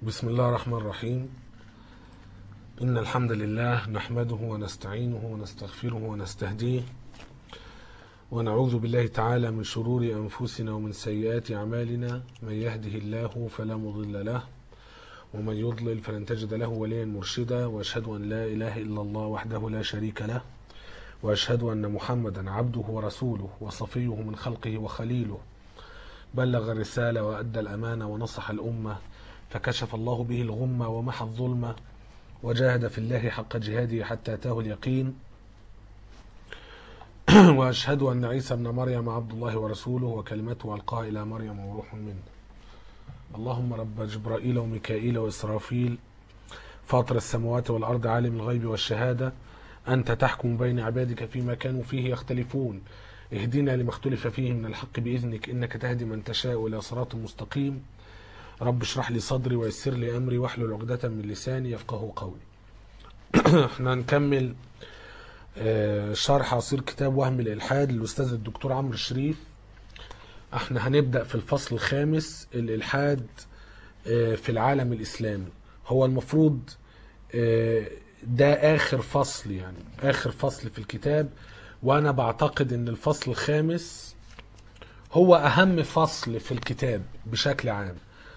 بسم الله الرحمن الرحيم إن الحمد لله نحمده ونستعينه ونستغفره ونستهديه ونعوذ بالله تعالى من شرور أنفسنا ومن سيئات أعمالنا من يهده الله فلا مضل له ومن يضلل فلن تجد له وليا مرشدا وأشهد أن لا إله إلا الله وحده لا شريك له وأشهد أن محمدا عبده ورسوله وصفيه من خلقه وخليله بلغ الرسالة وأدى الأمانة ونصح الأمة فكشف الله به الغمة ومحى الظلمة وجاهد في الله حق جهاده حتى أتاه اليقين وأشهد أن عيسى ابن مريم عبد الله ورسوله وكلمته ألقاها إلى مريم وروح منه اللهم رب جبرائيل وميكائيل وإسرافيل فاطر السماوات والأرض عالم الغيب والشهادة أنت تحكم بين عبادك فيما كانوا فيه يختلفون اهدنا لما اختلف فيه من الحق بإذنك إنك تهدي من تشاء إلى صراط مستقيم رب اشرح لي صدري ويسر لي أمري واحلل عقدة من لساني يفقه قولي احنا هنكمل آه، شرح عصير كتاب وهم الإلحاد للأستاذ الدكتور عمرو الشريف احنا هنبدأ في الفصل الخامس الإلحاد آه، في العالم الإسلامي هو المفروض آه، ده آخر فصل يعني آخر فصل في الكتاب وأنا بعتقد إن الفصل الخامس هو أهم فصل في الكتاب بشكل عام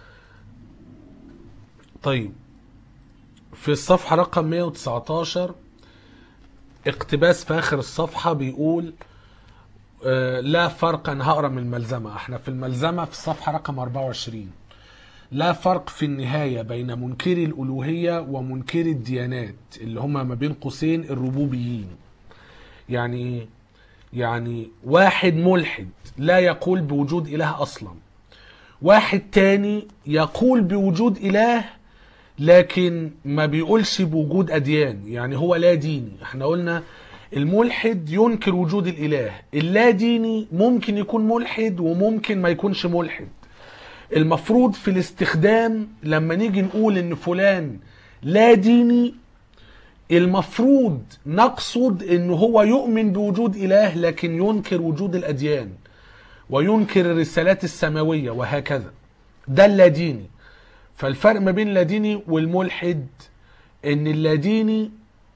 طيب في الصفحة رقم 119 اقتباس في آخر الصفحة بيقول آه، لا فرق أنا هقرا من الملزمة احنا في الملزمة في الصفحة رقم 24 لا فرق في النهاية بين منكري الألوهية ومنكري الديانات اللي هما ما بين قوسين الربوبيين يعني ايه؟ يعني واحد ملحد لا يقول بوجود إله أصلا واحد تاني يقول بوجود إله لكن ما بيقولش بوجود أديان يعني هو لا ديني احنا قلنا الملحد ينكر وجود الإله اللا ديني ممكن يكون ملحد وممكن ما يكونش ملحد المفروض في الاستخدام لما نيجي نقول ان فلان لا ديني المفروض نقصد ان هو يؤمن بوجود اله لكن ينكر وجود الاديان وينكر الرسالات السماويه وهكذا ده اللاديني فالفرق ما بين اللاديني والملحد ان اللاديني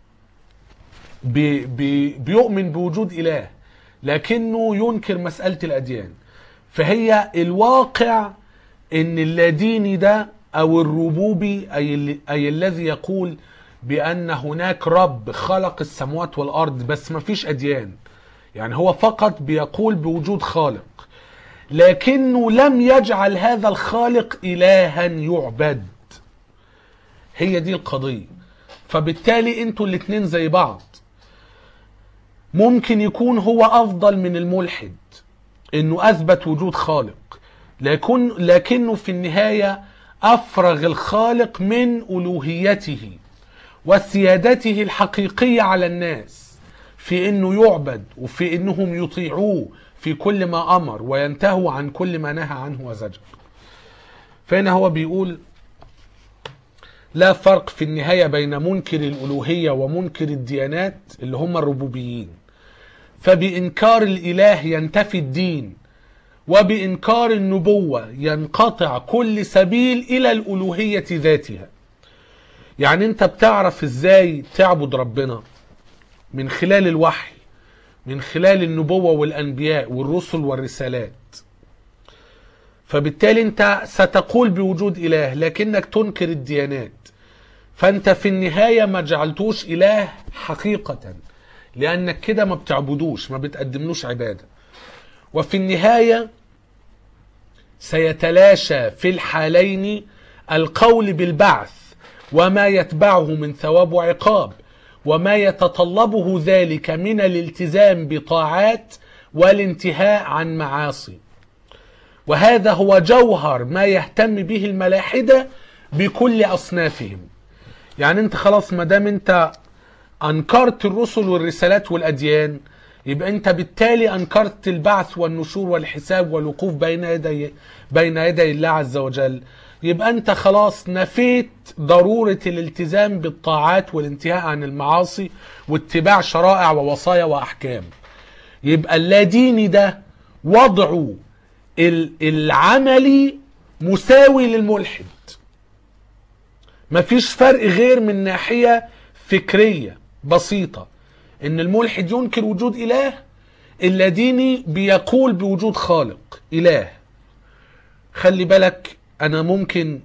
بي بي بيؤمن بوجود اله لكنه ينكر مساله الاديان فهي الواقع ان اللاديني ده او الربوبي اي, ال- أي الذي يقول بان هناك رب خلق السماوات والارض بس ما فيش اديان يعني هو فقط بيقول بوجود خالق لكنه لم يجعل هذا الخالق الها يعبد هي دي القضيه فبالتالي انتوا الاتنين زي بعض ممكن يكون هو افضل من الملحد انه اثبت وجود خالق لكن لكنه في النهايه افرغ الخالق من الوهيته وسيادته الحقيقيه على الناس في انه يعبد وفي انهم يطيعوه في كل ما امر وينتهوا عن كل ما نهى عنه وزجر فهنا هو بيقول لا فرق في النهايه بين منكر الالوهيه ومنكر الديانات اللي هم الربوبيين فبإنكار الإله ينتفي الدين وبإنكار النبوة ينقطع كل سبيل إلى الألوهية ذاتها يعني أنت بتعرف إزاي تعبد ربنا من خلال الوحي من خلال النبوة والأنبياء والرسل والرسالات فبالتالي أنت ستقول بوجود إله لكنك تنكر الديانات فأنت في النهاية ما جعلتوش إله حقيقةً لانك كده ما بتعبدوش ما بتقدملوش عباده وفي النهايه سيتلاشى في الحالين القول بالبعث وما يتبعه من ثواب وعقاب وما يتطلبه ذلك من الالتزام بطاعات والانتهاء عن معاصي وهذا هو جوهر ما يهتم به الملاحده بكل اصنافهم يعني انت خلاص ما دام انت انكرت الرسل والرسالات والاديان يبقى انت بالتالي انكرت البعث والنشور والحساب والوقوف بين يدي بين يدي الله عز وجل يبقى انت خلاص نفيت ضروره الالتزام بالطاعات والانتهاء عن المعاصي واتباع شرائع ووصايا واحكام يبقى اللاديني ده وضعه ال- العملي مساوي للملحد مفيش فرق غير من ناحية فكرية بسيطة ان الملحد ينكر وجود اله اللاديني بيقول بوجود خالق اله خلي بالك انا ممكن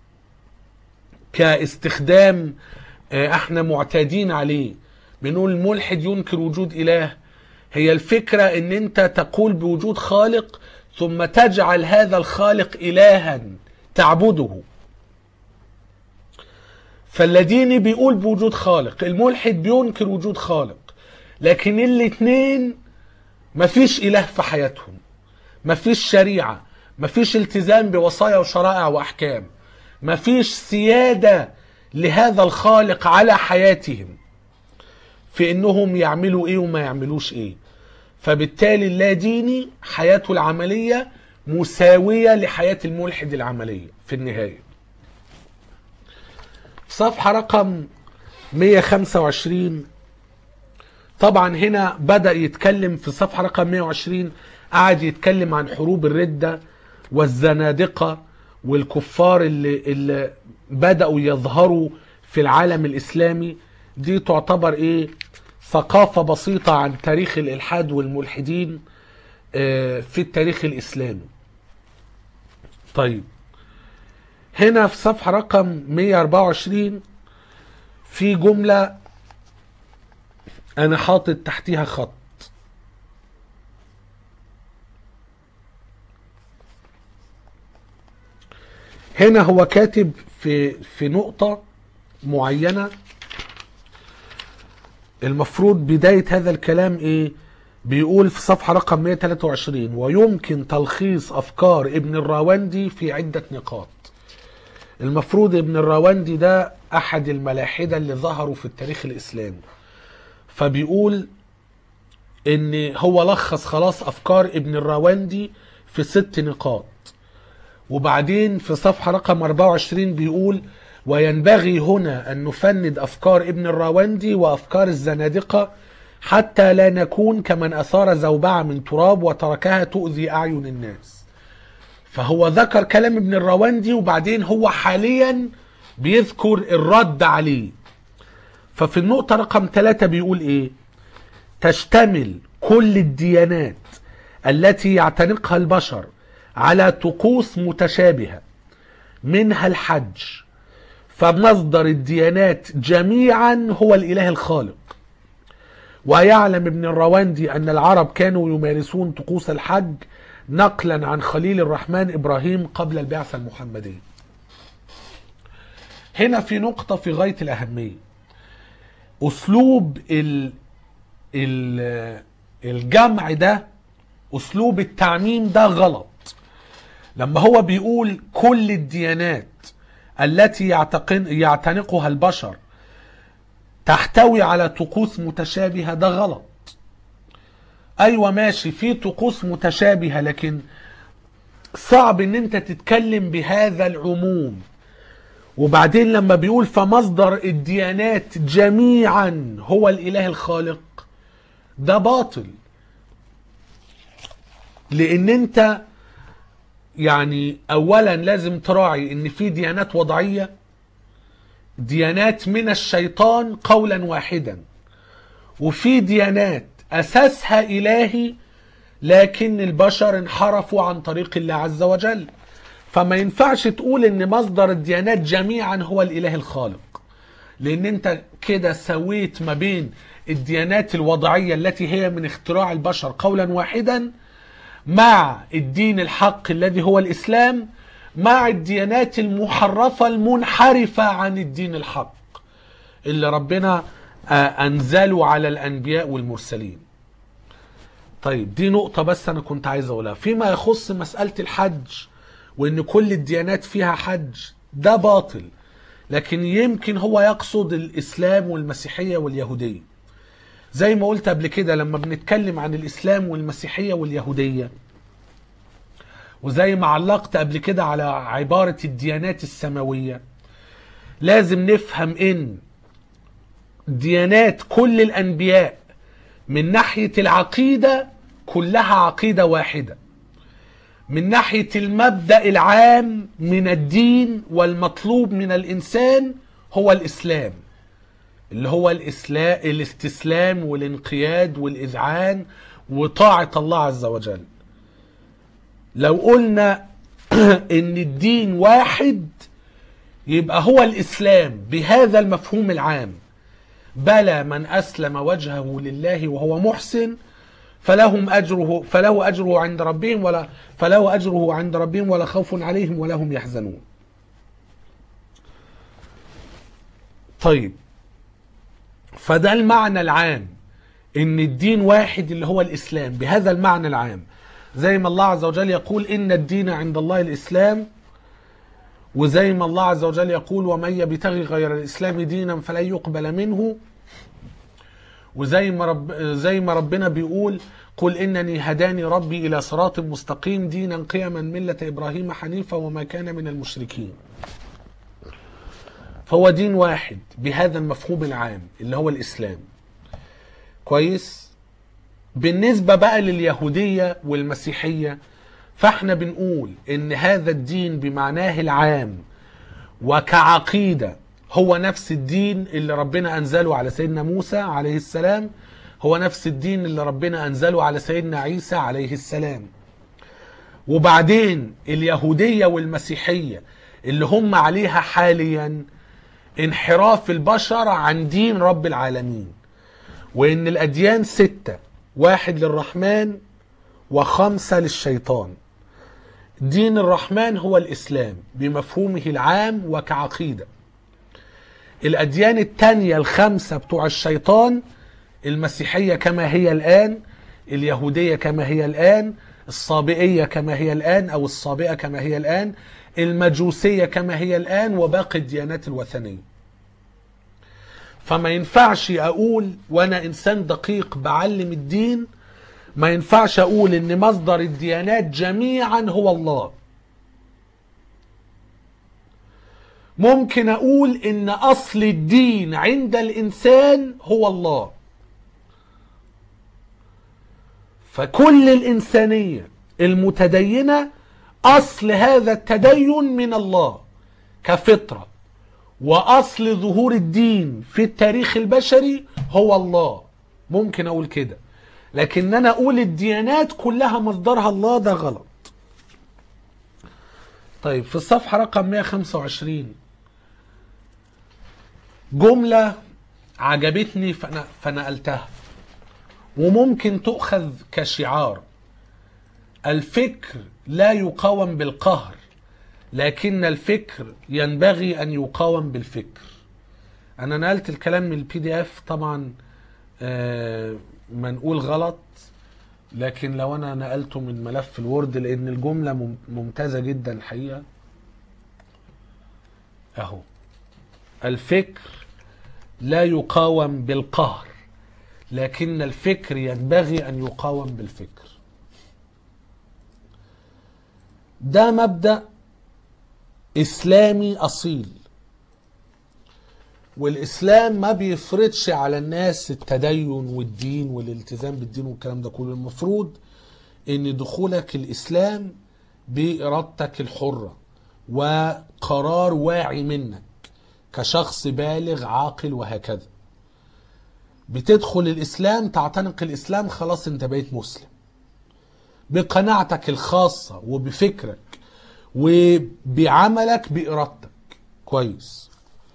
كاستخدام آه، احنا معتادين عليه بنقول الملحد ينكر وجود اله هي الفكرة ان انت تقول بوجود خالق ثم تجعل هذا الخالق الها تعبده فالذين بيقول بوجود خالق الملحد بينكر وجود خالق لكن الاتنين مفيش اله في حياتهم مفيش شريعة مفيش التزام بوصايا وشرائع واحكام مفيش سيادة لهذا الخالق على حياتهم في انهم يعملوا ايه وما يعملوش ايه فبالتالي اللاديني حياته العملية مساوية لحياة الملحد العملية في النهاية صفحة رقم 125 طبعا هنا بدأ يتكلم في صفحة رقم 120 قعد يتكلم عن حروب الردة والزنادقة والكفار اللي, اللي بدأوا يظهروا في العالم الإسلامي دي تعتبر إيه ثقافة بسيطة عن تاريخ الإلحاد والملحدين آه، في التاريخ الإسلامي طيب هنا في صفحة رقم 124 في جملة أنا حاطط تحتيها خط هنا هو كاتب في في نقطة معينة المفروض بداية هذا الكلام ايه بيقول في صفحة رقم 123 ويمكن تلخيص أفكار ابن الراوندي في عدة نقاط المفروض ابن الراوندي ده أحد الملاحدة اللي ظهروا في التاريخ الإسلامي فبيقول ان هو لخص خلاص افكار ابن الراوندي في ست نقاط وبعدين في صفحة رقم 24 بيقول وينبغي هنا أن نفند أفكار ابن الراوندي وأفكار الزنادقة حتى لا نكون كمن أثار زوبعة من تراب وتركها تؤذي أعين الناس فهو ذكر كلام ابن الراوندي وبعدين هو حاليا بيذكر الرد عليه ففي النقطة رقم ثلاثة بيقول إيه تشتمل كل الديانات التي يعتنقها البشر على طقوس متشابهة منها الحج فمصدر الديانات جميعا هو الإله الخالق ويعلم ابن الرواندي أن العرب كانوا يمارسون طقوس الحج نقلا عن خليل الرحمن إبراهيم قبل البعثة المحمدية هنا في نقطة في غاية الأهمية أسلوب ال ال الجمع ده أسلوب التعميم ده غلط لما هو بيقول كل الديانات التي يعتقن يعتنقها البشر تحتوي على طقوس متشابهة ده غلط ايوه ماشي في طقوس متشابهة لكن صعب ان انت تتكلم بهذا العموم وبعدين لما بيقول فمصدر الديانات جميعا هو الاله الخالق ده باطل لان انت يعني اولا لازم تراعي ان في ديانات وضعيه ديانات من الشيطان قولا واحدا وفي ديانات اساسها الهي لكن البشر انحرفوا عن طريق الله عز وجل فما ينفعش تقول ان مصدر الديانات جميعا هو الاله الخالق لان انت كده سويت ما بين الديانات الوضعيه التي هي من اختراع البشر قولا واحدا مع الدين الحق الذي هو الاسلام مع الديانات المحرفه المنحرفه عن الدين الحق اللي ربنا انزله على الانبياء والمرسلين طيب دي نقطه بس انا كنت عايز اقولها فيما يخص مساله الحج وان كل الديانات فيها حج ده باطل لكن يمكن هو يقصد الاسلام والمسيحيه واليهوديه زي ما قلت قبل كده لما بنتكلم عن الاسلام والمسيحيه واليهوديه وزي ما علقت قبل كده على عباره الديانات السماويه لازم نفهم ان ديانات كل الانبياء من ناحيه العقيده كلها عقيده واحده من ناحية المبدأ العام من الدين والمطلوب من الإنسان هو الإسلام اللي هو الإسلام الاستسلام والانقياد والإذعان وطاعة الله عز وجل لو قلنا ان الدين واحد يبقى هو الإسلام بهذا المفهوم العام بلى من أسلم وجهه لله وهو محسن فلهم أجره فله أجره عند ربهم ولا فله أجره عند ربهم ولا خوف عليهم ولا هم يحزنون طيب فده المعنى العام ان الدين واحد اللي هو الاسلام بهذا المعنى العام زي ما الله عز وجل يقول ان الدين عند الله الاسلام وزي ما الله عز وجل يقول ومن يبتغي غير الاسلام دينا فلن يقبل منه وزي ما رب زي ما ربنا بيقول قل انني هداني ربي الى صراط مستقيم دينا قيما مله ابراهيم حنيفا وما كان من المشركين فهو دين واحد بهذا المفهوم العام اللي هو الاسلام كويس بالنسبه بقى لليهوديه والمسيحيه فاحنا بنقول ان هذا الدين بمعناه العام وكعقيده هو نفس الدين اللي ربنا انزله على سيدنا موسى عليه السلام هو نفس الدين اللي ربنا انزله على سيدنا عيسى عليه السلام وبعدين اليهوديه والمسيحيه اللي هم عليها حاليا انحراف البشر عن دين رب العالمين وان الاديان ستة واحد للرحمن وخمسة للشيطان دين الرحمن هو الاسلام بمفهومه العام وكعقيدة الاديان التانية الخمسة بتوع الشيطان المسيحية كما هي الان اليهودية كما هي الان الصابئية كما هي الان او الصابئة كما هي الان المجوسية كما هي الآن وباقي الديانات الوثنية فما ينفعش أقول وأنا إنسان دقيق بعلم الدين ما ينفعش أقول إن مصدر الديانات جميعا هو الله ممكن أقول إن أصل الدين عند الإنسان هو الله فكل الإنسانية المتدينة اصل هذا التدين من الله كفطره واصل ظهور الدين في التاريخ البشري هو الله ممكن اقول كده لكن انا اقول الديانات كلها مصدرها الله ده غلط طيب في الصفحه رقم 125 جمله عجبتني فأنا فنقلتها وممكن تؤخذ كشعار الفكر لا يقاوم بالقهر لكن الفكر ينبغي ان يقاوم بالفكر انا نقلت الكلام من البي دي اف طبعا آه منقول غلط لكن لو انا نقلته من ملف الوورد لان الجمله ممتازه جدا الحقيقه اهو الفكر لا يقاوم بالقهر لكن الفكر ينبغي ان يقاوم بالفكر ده مبدا اسلامي اصيل والاسلام ما بيفرضش على الناس التدين والدين والالتزام بالدين والكلام ده كله المفروض ان دخولك الاسلام بارادتك الحره وقرار واعي منك كشخص بالغ عاقل وهكذا بتدخل الاسلام تعتنق الاسلام خلاص انت بقيت مسلم بقناعتك الخاصة وبفكرك وبعملك بإرادتك كويس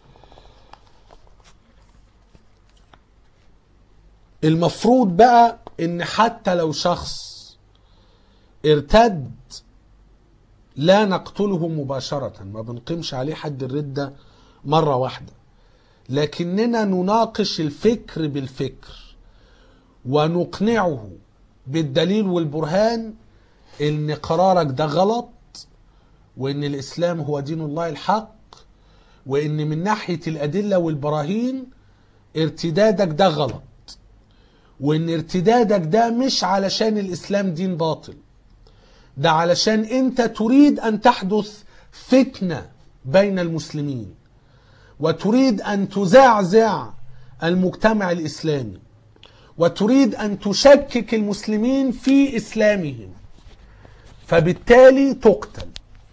المفروض بقى ان حتى لو شخص ارتد لا نقتله مباشرة ما بنقيمش عليه حد الردة مرة واحدة لكننا نناقش الفكر بالفكر ونقنعه بالدليل والبرهان ان قرارك ده غلط وان الاسلام هو دين الله الحق وان من ناحيه الادله والبراهين ارتدادك ده غلط وان ارتدادك ده مش علشان الاسلام دين باطل ده علشان انت تريد ان تحدث فتنه بين المسلمين وتريد ان تزعزع المجتمع الاسلامي وتريد ان تشكك المسلمين في اسلامهم فبالتالي تقتل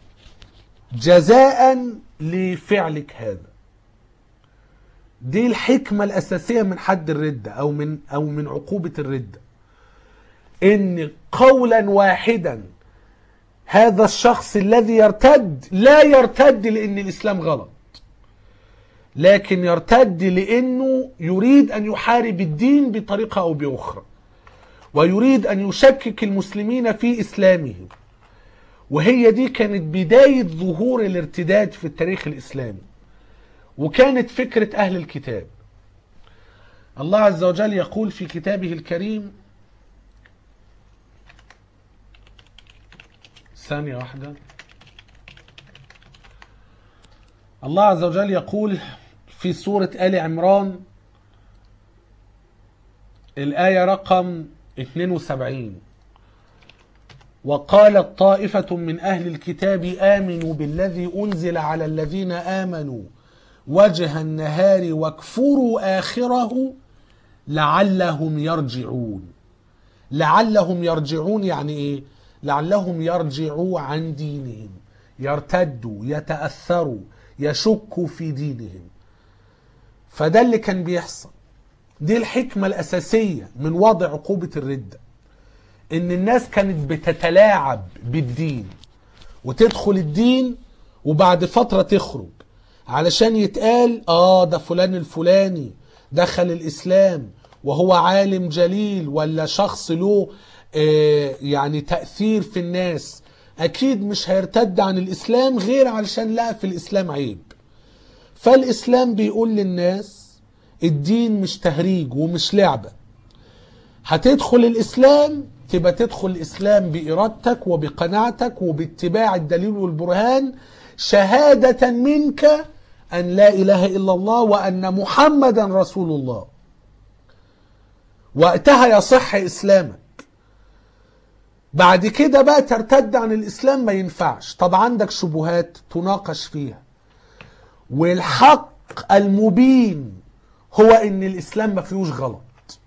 جزاء لفعلك هذا دي الحكمة الأساسية من حد الردة أو من أو من عقوبة الردة إن قولا واحدا هذا الشخص الذي يرتد لا يرتد لأن الإسلام غلط لكن يرتد لأنه يريد أن يحارب الدين بطريقة أو بأخرى ويريد أن يشكك المسلمين في إسلامهم وهي دي كانت بداية ظهور الارتداد في التاريخ الإسلامي وكانت فكرة أهل الكتاب الله عز وجل يقول في كتابه الكريم ثانية واحدة الله عز وجل يقول في سورة آل عمران الآية رقم 72 وقالت طائفة من أهل الكتاب آمنوا بالذي أنزل على الذين آمنوا وجه النهار واكفروا آخره لعلهم يرجعون لعلهم يرجعون يعني إيه؟ لعلهم يرجعوا عن دينهم يرتدوا يتأثروا يشكوا في دينهم فده اللي كان بيحصل دي الحكمة الأساسية من وضع عقوبة الردة إن الناس كانت بتتلاعب بالدين وتدخل الدين وبعد فترة تخرج علشان يتقال آه ده فلان الفلاني دخل الإسلام وهو عالم جليل ولا شخص له آه يعني تأثير في الناس أكيد مش هيرتد عن الإسلام غير علشان لقى في الإسلام عيب فالإسلام بيقول للناس الدين مش تهريج ومش لعبة هتدخل الإسلام تبقى تدخل الإسلام بإرادتك وبقناعتك وباتباع الدليل والبرهان شهادة منك أن لا إله إلا الله وأن محمدا رسول الله وقتها يصح إسلامك بعد كده بقى ترتد عن الإسلام ما ينفعش طب عندك شبهات تناقش فيها والحق المبين هو ان الاسلام ما فيهوش غلط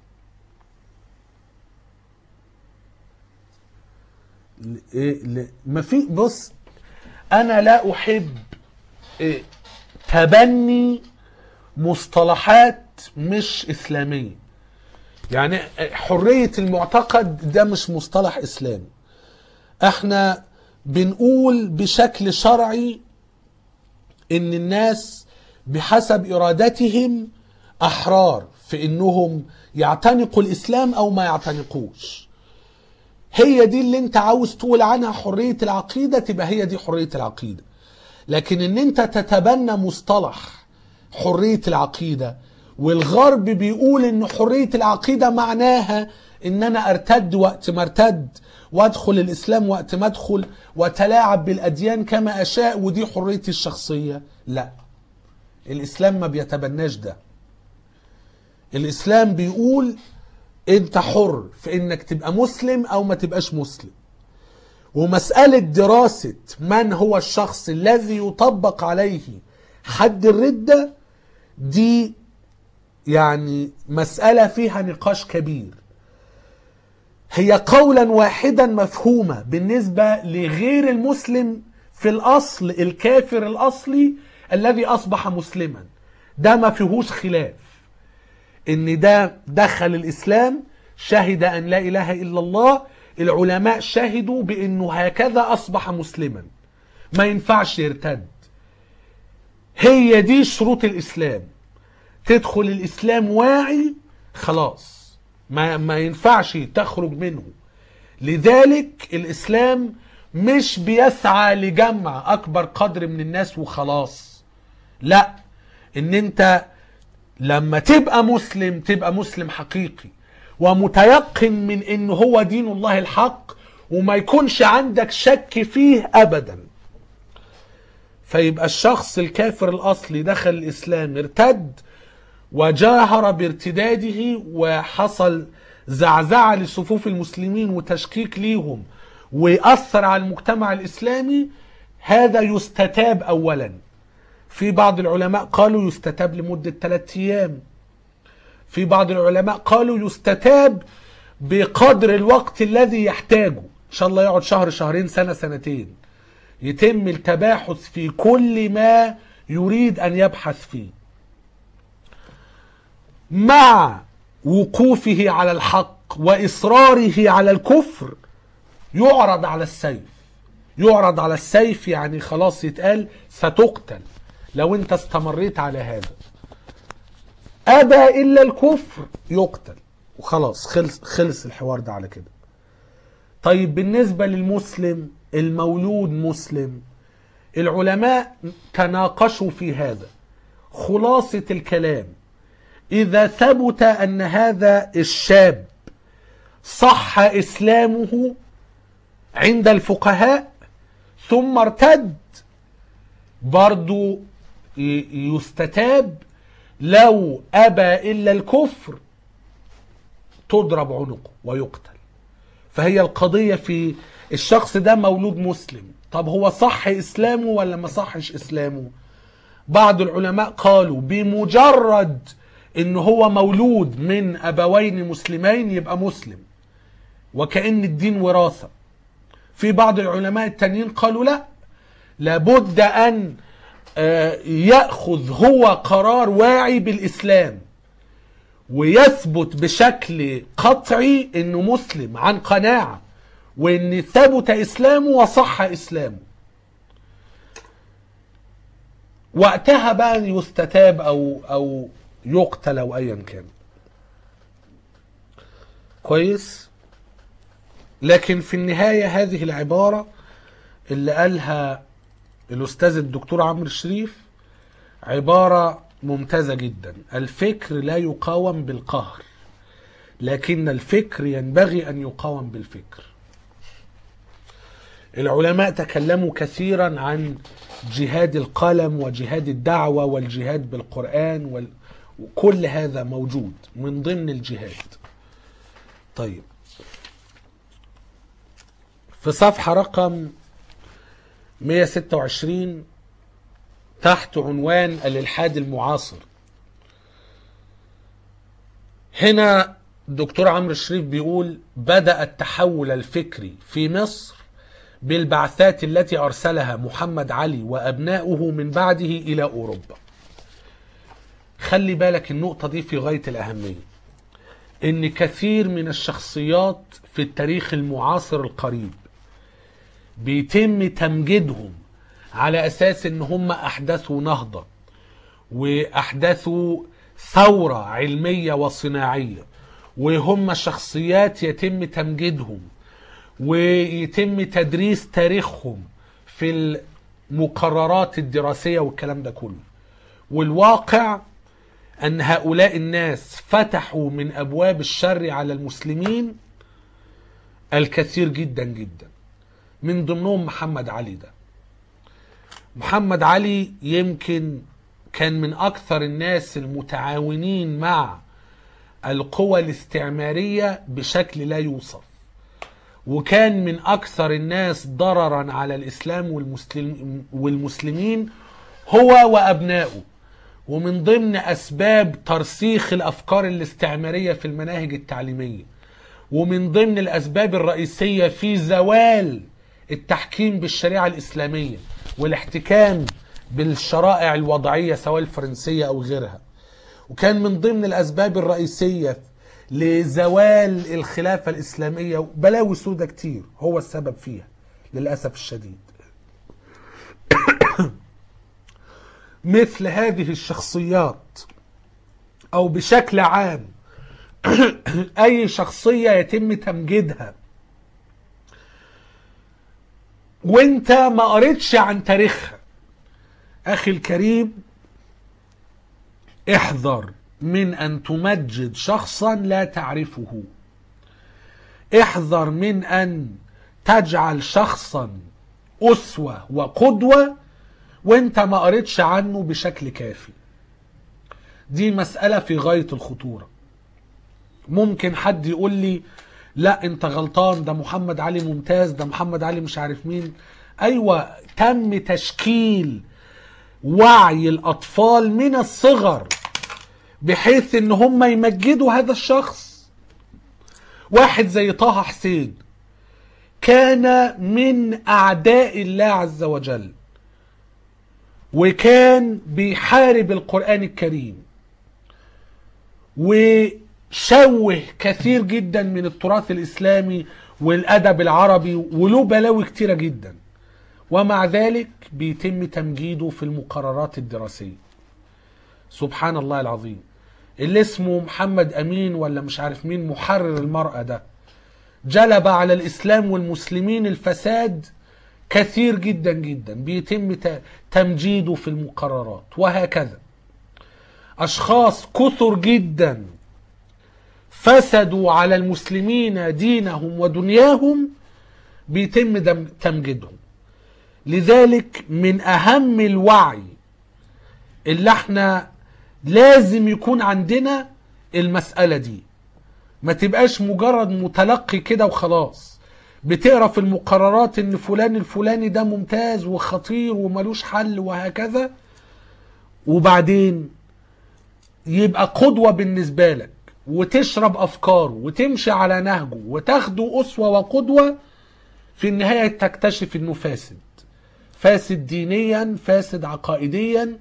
إيه ل- ما في بص انا لا احب إيه تبني مصطلحات مش اسلاميه يعني حريه المعتقد ده مش مصطلح اسلامي احنا بنقول بشكل شرعي ان الناس بحسب ارادتهم احرار في انهم يعتنقوا الاسلام او ما يعتنقوش هي دي اللي انت عاوز تقول عنها حرية العقيدة تبقى هي دي حرية العقيدة لكن ان انت تتبنى مصطلح حرية العقيدة والغرب بيقول ان حرية العقيدة معناها ان انا ارتد وقت ما ارتد وادخل الاسلام وقت ما ادخل وتلاعب بالاديان كما اشاء ودي حريتي الشخصية لا الاسلام ما بيتبناش ده الاسلام بيقول انت حر في انك تبقى مسلم او ما تبقاش مسلم ومسألة دراسة من هو الشخص الذي يطبق عليه حد الردة دي يعني مسألة فيها نقاش كبير هي قولا واحدا مفهومة بالنسبة لغير المسلم في الأصل الكافر الأصلي الذي أصبح مسلما ده ما فيهوش خلاف ان ده دخل الاسلام شهد ان لا اله الا الله العلماء شهدوا بانه هكذا اصبح مسلما ما ينفعش يرتد هي دي شروط الاسلام تدخل الاسلام واعي خلاص ما, ما ينفعش تخرج منه لذلك الاسلام مش بيسعى لجمع اكبر قدر من الناس وخلاص لا ان انت لما تبقى مسلم تبقى مسلم حقيقي ومتيقن من ان هو دين الله الحق وما يكونش عندك شك فيه ابدا فيبقى الشخص الكافر الاصلي دخل الاسلام ارتد وجاهر بارتداده وحصل زعزعة لصفوف المسلمين وتشكيك ليهم وأثر على المجتمع الإسلامي هذا يستتاب أولا في بعض العلماء قالوا يستتاب لمدة ثلاثة أيام في بعض العلماء قالوا يستتاب بقدر الوقت الذي يحتاجه ان شاء الله يقعد شهر شهرين سنة سنتين يتم التباحث في كل ما يريد ان يبحث فيه مع وقوفه على الحق واصراره على الكفر يعرض على السيف يعرض على السيف يعني خلاص يتقال ستقتل لو انت استمريت على هذا ابى الا الكفر يقتل وخلاص خلص خلص الحوار ده على كده طيب بالنسبه للمسلم المولود مسلم العلماء تناقشوا في هذا خلاصه الكلام اذا ثبت ان هذا الشاب صح اسلامه عند الفقهاء ثم ارتد برضو ي- يستتاب لو ابى الا الكفر تضرب عنقه ويقتل فهي القضيه في الشخص ده مولود مسلم طب هو صح اسلامه ولا ما صحش اسلامه بعض العلماء قالوا بمجرد ان هو مولود من ابوين مسلمين يبقى مسلم وكأن الدين وراثة في بعض العلماء التانيين قالوا لا لابد ان آه، ياخذ هو قرار واعي بالاسلام ويثبت بشكل قطعي انه مسلم عن قناعه وان ثبت اسلامه وصح اسلامه وقتها بقى يستتاب او او يقتل او ايا كان كويس لكن في النهايه هذه العباره اللي قالها الاستاذ الدكتور عمرو الشريف عباره ممتازه جدا الفكر لا يقاوم بالقهر لكن الفكر ينبغي ان يقاوم بالفكر العلماء تكلموا كثيرا عن جهاد القلم وجهاد الدعوه والجهاد بالقران وال... وكل هذا موجود من ضمن الجهاد طيب في صفحه رقم 126 تحت عنوان الالحاد المعاصر هنا دكتور عمرو الشريف بيقول بدأ التحول الفكري في مصر بالبعثات التي أرسلها محمد علي وأبناؤه من بعده إلى أوروبا خلي بالك النقطة دي في غاية الأهمية إن كثير من الشخصيات في التاريخ المعاصر القريب بيتم تمجيدهم على اساس ان هم احدثوا نهضه واحدثوا ثوره علميه وصناعيه وهم شخصيات يتم تمجيدهم ويتم تدريس تاريخهم في المقررات الدراسيه والكلام ده كله والواقع ان هؤلاء الناس فتحوا من ابواب الشر على المسلمين الكثير جدا جدا من ضمنهم محمد علي ده محمد علي يمكن كان من اكثر الناس المتعاونين مع القوى الاستعماريه بشكل لا يوصف وكان من اكثر الناس ضررا على الاسلام والمسلم والمسلمين هو وابنائه ومن ضمن اسباب ترسيخ الافكار الاستعماريه في المناهج التعليميه ومن ضمن الاسباب الرئيسيه في زوال التحكيم بالشريعه الاسلاميه والاحتكام بالشرائع الوضعيه سواء الفرنسيه او غيرها وكان من ضمن الاسباب الرئيسيه لزوال الخلافه الاسلاميه بلاوي سودة كتير هو السبب فيها للاسف الشديد مثل هذه الشخصيات او بشكل عام اي شخصيه يتم تمجيدها وانت ما قريتش عن تاريخها اخي الكريم احذر من ان تمجد شخصا لا تعرفه احذر من ان تجعل شخصا اسوه وقدوه وانت ما قريتش عنه بشكل كافي دي مساله في غايه الخطوره ممكن حد يقول لي لا انت غلطان ده محمد علي ممتاز ده محمد علي مش عارف مين ايوه تم تشكيل وعي الاطفال من الصغر بحيث ان هم يمجدوا هذا الشخص واحد زي طه حسين كان من أعداء الله عز وجل وكان بيحارب القرآن الكريم وشوه كثير جدا من التراث الإسلامي والأدب العربي وله بلاوي كتيرة جدا ومع ذلك بيتم تمجيده في المقررات الدراسية سبحان الله العظيم اللي اسمه محمد أمين ولا مش عارف مين محرر المرأة ده جلب على الإسلام والمسلمين الفساد كثير جدا جدا بيتم ت- تمجيده في المقررات وهكذا أشخاص كثر جدا فسدوا على المسلمين دينهم ودنياهم بيتم دم- تمجيدهم لذلك من أهم الوعي اللي احنا لازم يكون عندنا المسألة دي ما تبقاش مجرد متلقي كده وخلاص بتقرا في المقررات ان فلان الفلاني ده ممتاز وخطير وملوش حل وهكذا وبعدين يبقى قدوة بالنسبة لك وتشرب أفكاره وتمشي على نهجه وتاخده أسوة وقدوة في النهاية تكتشف إنه فاسد فاسد دينيا فاسد عقائديا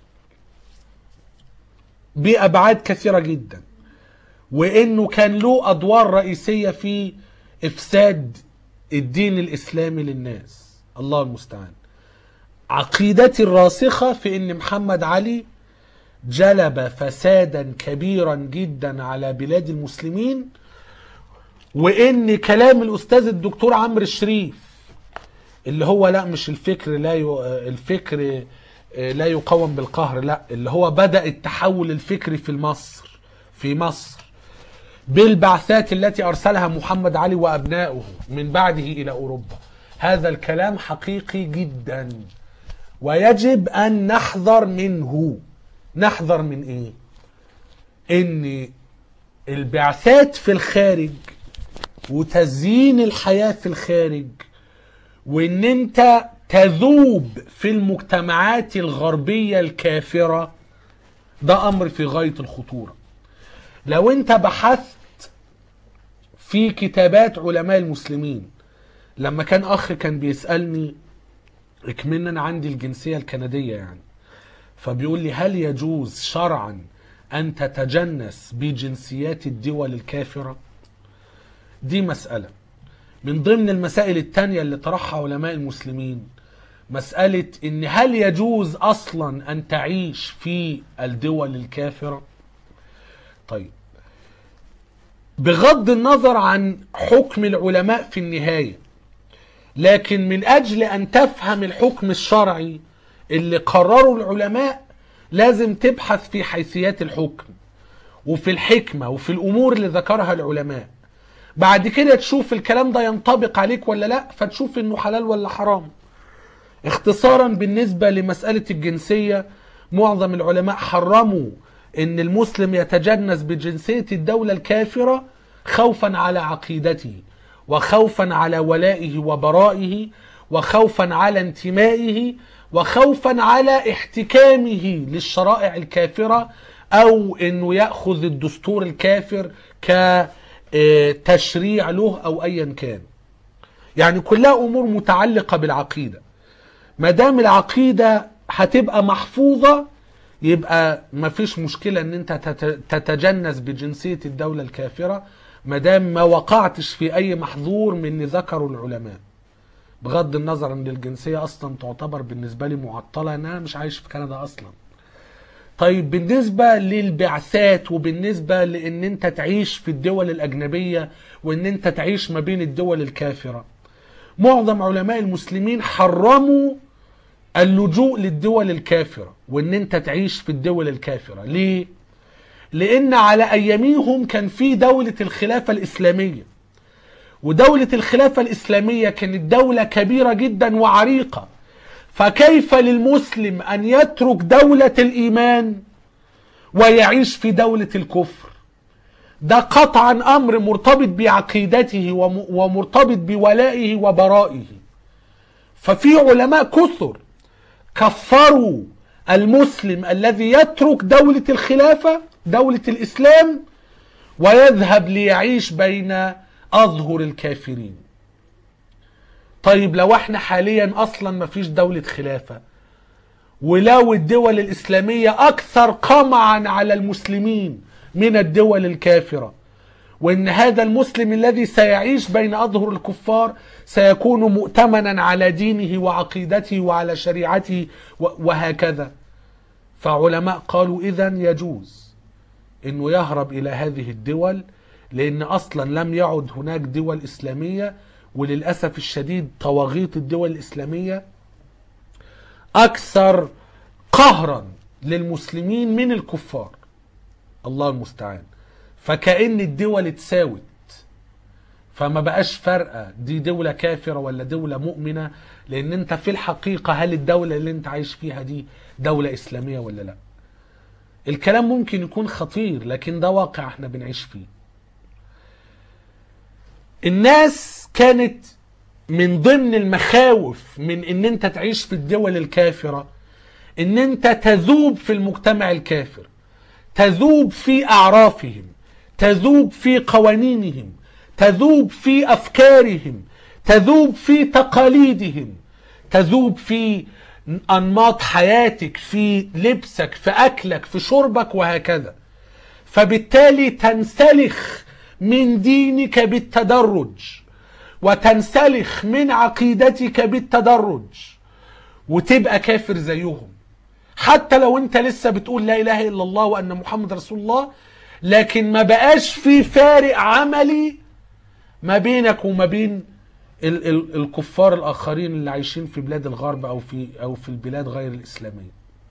بأبعاد كثيرة جدا وإنه كان له أدوار رئيسية في إفساد الدين الإسلامي للناس الله المستعان عقيدتي الراسخة في إن محمد علي جلب فسادا كبيرا جدا على بلاد المسلمين وان كلام الاستاذ الدكتور عمرو الشريف اللي هو لا مش الفكر لا ي... الفكر لا يقوم بالقهر لا اللي هو بدا التحول الفكري في مصر في مصر بالبعثات التي ارسلها محمد علي وابنائه من بعده الى اوروبا هذا الكلام حقيقي جدا ويجب ان نحذر منه نحذر من ايه ان البعثات في الخارج وتزيين الحياة في الخارج وان انت تذوب في المجتمعات الغربية الكافرة ده امر في غاية الخطورة لو انت بحثت في كتابات علماء المسلمين لما كان اخ كان بيسألني اكمن انا عندي الجنسية الكندية يعني فبيقول لي هل يجوز شرعا ان تتجنس بجنسيات الدول الكافره دي مساله من ضمن المسائل التانية اللي طرحها علماء المسلمين مسألة إن هل يجوز أصلا أن تعيش في الدول الكافرة؟ طيب بغض النظر عن حكم العلماء في النهاية لكن من أجل أن تفهم الحكم الشرعي اللي قرروا العلماء لازم تبحث في حيثيات الحكم وفي الحكمة وفي الأمور اللي ذكرها العلماء بعد كده تشوف الكلام ده ينطبق عليك ولا لا فتشوف انه حلال ولا حرام اختصارا بالنسبة لمسألة الجنسية معظم العلماء حرموا ان المسلم يتجنس بجنسية الدولة الكافرة خوفا على عقيدته وخوفا على ولائه وبرائه وخوفا على انتمائه وخوفا على احتكامه للشرائع الكافرة او انه يأخذ الدستور الكافر كتشريع له او ايا كان يعني كلها امور متعلقة بالعقيدة ما دام العقيدة هتبقى محفوظة يبقى مفيش مشكلة ان انت تتجنس بجنسية الدولة الكافرة ما دام ما وقعتش في اي محظور من اللي ذكروا العلماء بغض النظر ان الجنسية اصلا تعتبر بالنسبة لي معطلة ان انا مش عايش في كندا اصلا طيب بالنسبة للبعثات وبالنسبة لان انت تعيش في الدول الاجنبية وان انت تعيش ما بين الدول الكافرة معظم علماء المسلمين حرموا اللجوء للدول الكافرة وان انت تعيش في الدول الكافرة ليه؟ لان على اياميهم كان في دولة الخلافة الاسلامية ودولة الخلافة الاسلامية كانت دولة كبيرة جدا وعريقة فكيف للمسلم ان يترك دولة الايمان ويعيش في دولة الكفر ده قطعا امر مرتبط بعقيدته ومرتبط بولائه وبرائه ففي علماء كثر كفروا المسلم الذي يترك دولة الخلافة دولة الإسلام ويذهب ليعيش بين أظهر الكافرين طيب لو احنا حاليا اصلا ما فيش دولة خلافة ولو الدول الاسلامية اكثر قمعا على المسلمين من الدول الكافرة وان هذا المسلم الذي سيعيش بين اظهر الكفار سيكون مؤتمنا على دينه وعقيدته وعلى شريعته و- وهكذا فعلماء قالوا اذا يجوز انه يهرب الى هذه الدول لان اصلا لم يعد هناك دول اسلاميه وللاسف الشديد طواغيت الدول الاسلاميه اكثر قهرا للمسلمين من الكفار الله المستعان فكأن الدول اتساوت فما بقاش فارقه دي دولة كافرة ولا دولة مؤمنة لأن أنت في الحقيقة هل الدولة اللي أنت عايش فيها دي دولة إسلامية ولا لا؟ الكلام ممكن يكون خطير لكن ده واقع احنا بنعيش فيه. الناس كانت من ضمن المخاوف من ان انت تعيش في الدول الكافرة ان انت تذوب في المجتمع الكافر تذوب في اعرافهم تذوب في قوانينهم تذوب في افكارهم تذوب في تقاليدهم تذوب في انماط حياتك في لبسك في اكلك في شربك وهكذا فبالتالي تنسلخ من دينك بالتدرج وتنسلخ من عقيدتك بالتدرج وتبقى كافر زيهم حتى لو انت لسه بتقول لا اله الا الله وان محمد رسول الله لكن ما بقاش في فارق عملي ما بينك وما بين ال- ال- الكفار الاخرين اللي عايشين في بلاد الغرب او في او في البلاد غير الاسلاميه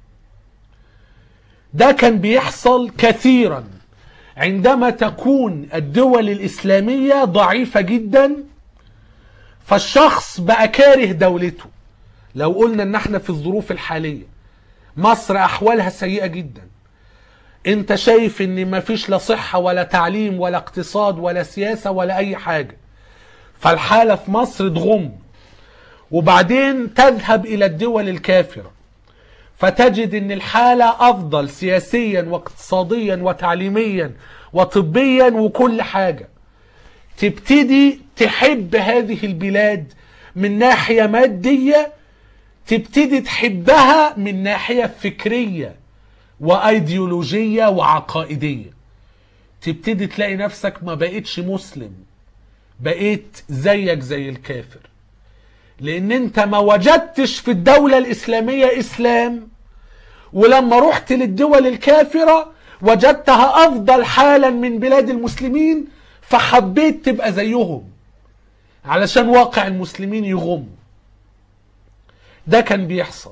ده كان بيحصل كثيرا عندما تكون الدول الاسلاميه ضعيفه جدا فالشخص بقى كاره دولته لو قلنا ان احنا في الظروف الحاليه مصر احوالها سيئه جدا انت شايف ان مفيش لا صحه ولا تعليم ولا اقتصاد ولا سياسه ولا اي حاجه فالحاله في مصر تغم وبعدين تذهب الى الدول الكافره فتجد ان الحاله افضل سياسيا واقتصاديا وتعليميا وطبيا وكل حاجه تبتدي تحب هذه البلاد من ناحيه ماديه تبتدي تحبها من ناحيه فكريه وايديولوجيه وعقائديه تبتدي تلاقي نفسك ما بقيتش مسلم بقيت زيك زي الكافر لان انت ما وجدتش في الدولة الاسلامية اسلام ولما رحت للدول الكافرة وجدتها افضل حالا من بلاد المسلمين فحبيت تبقى زيهم علشان واقع المسلمين يغم ده كان بيحصل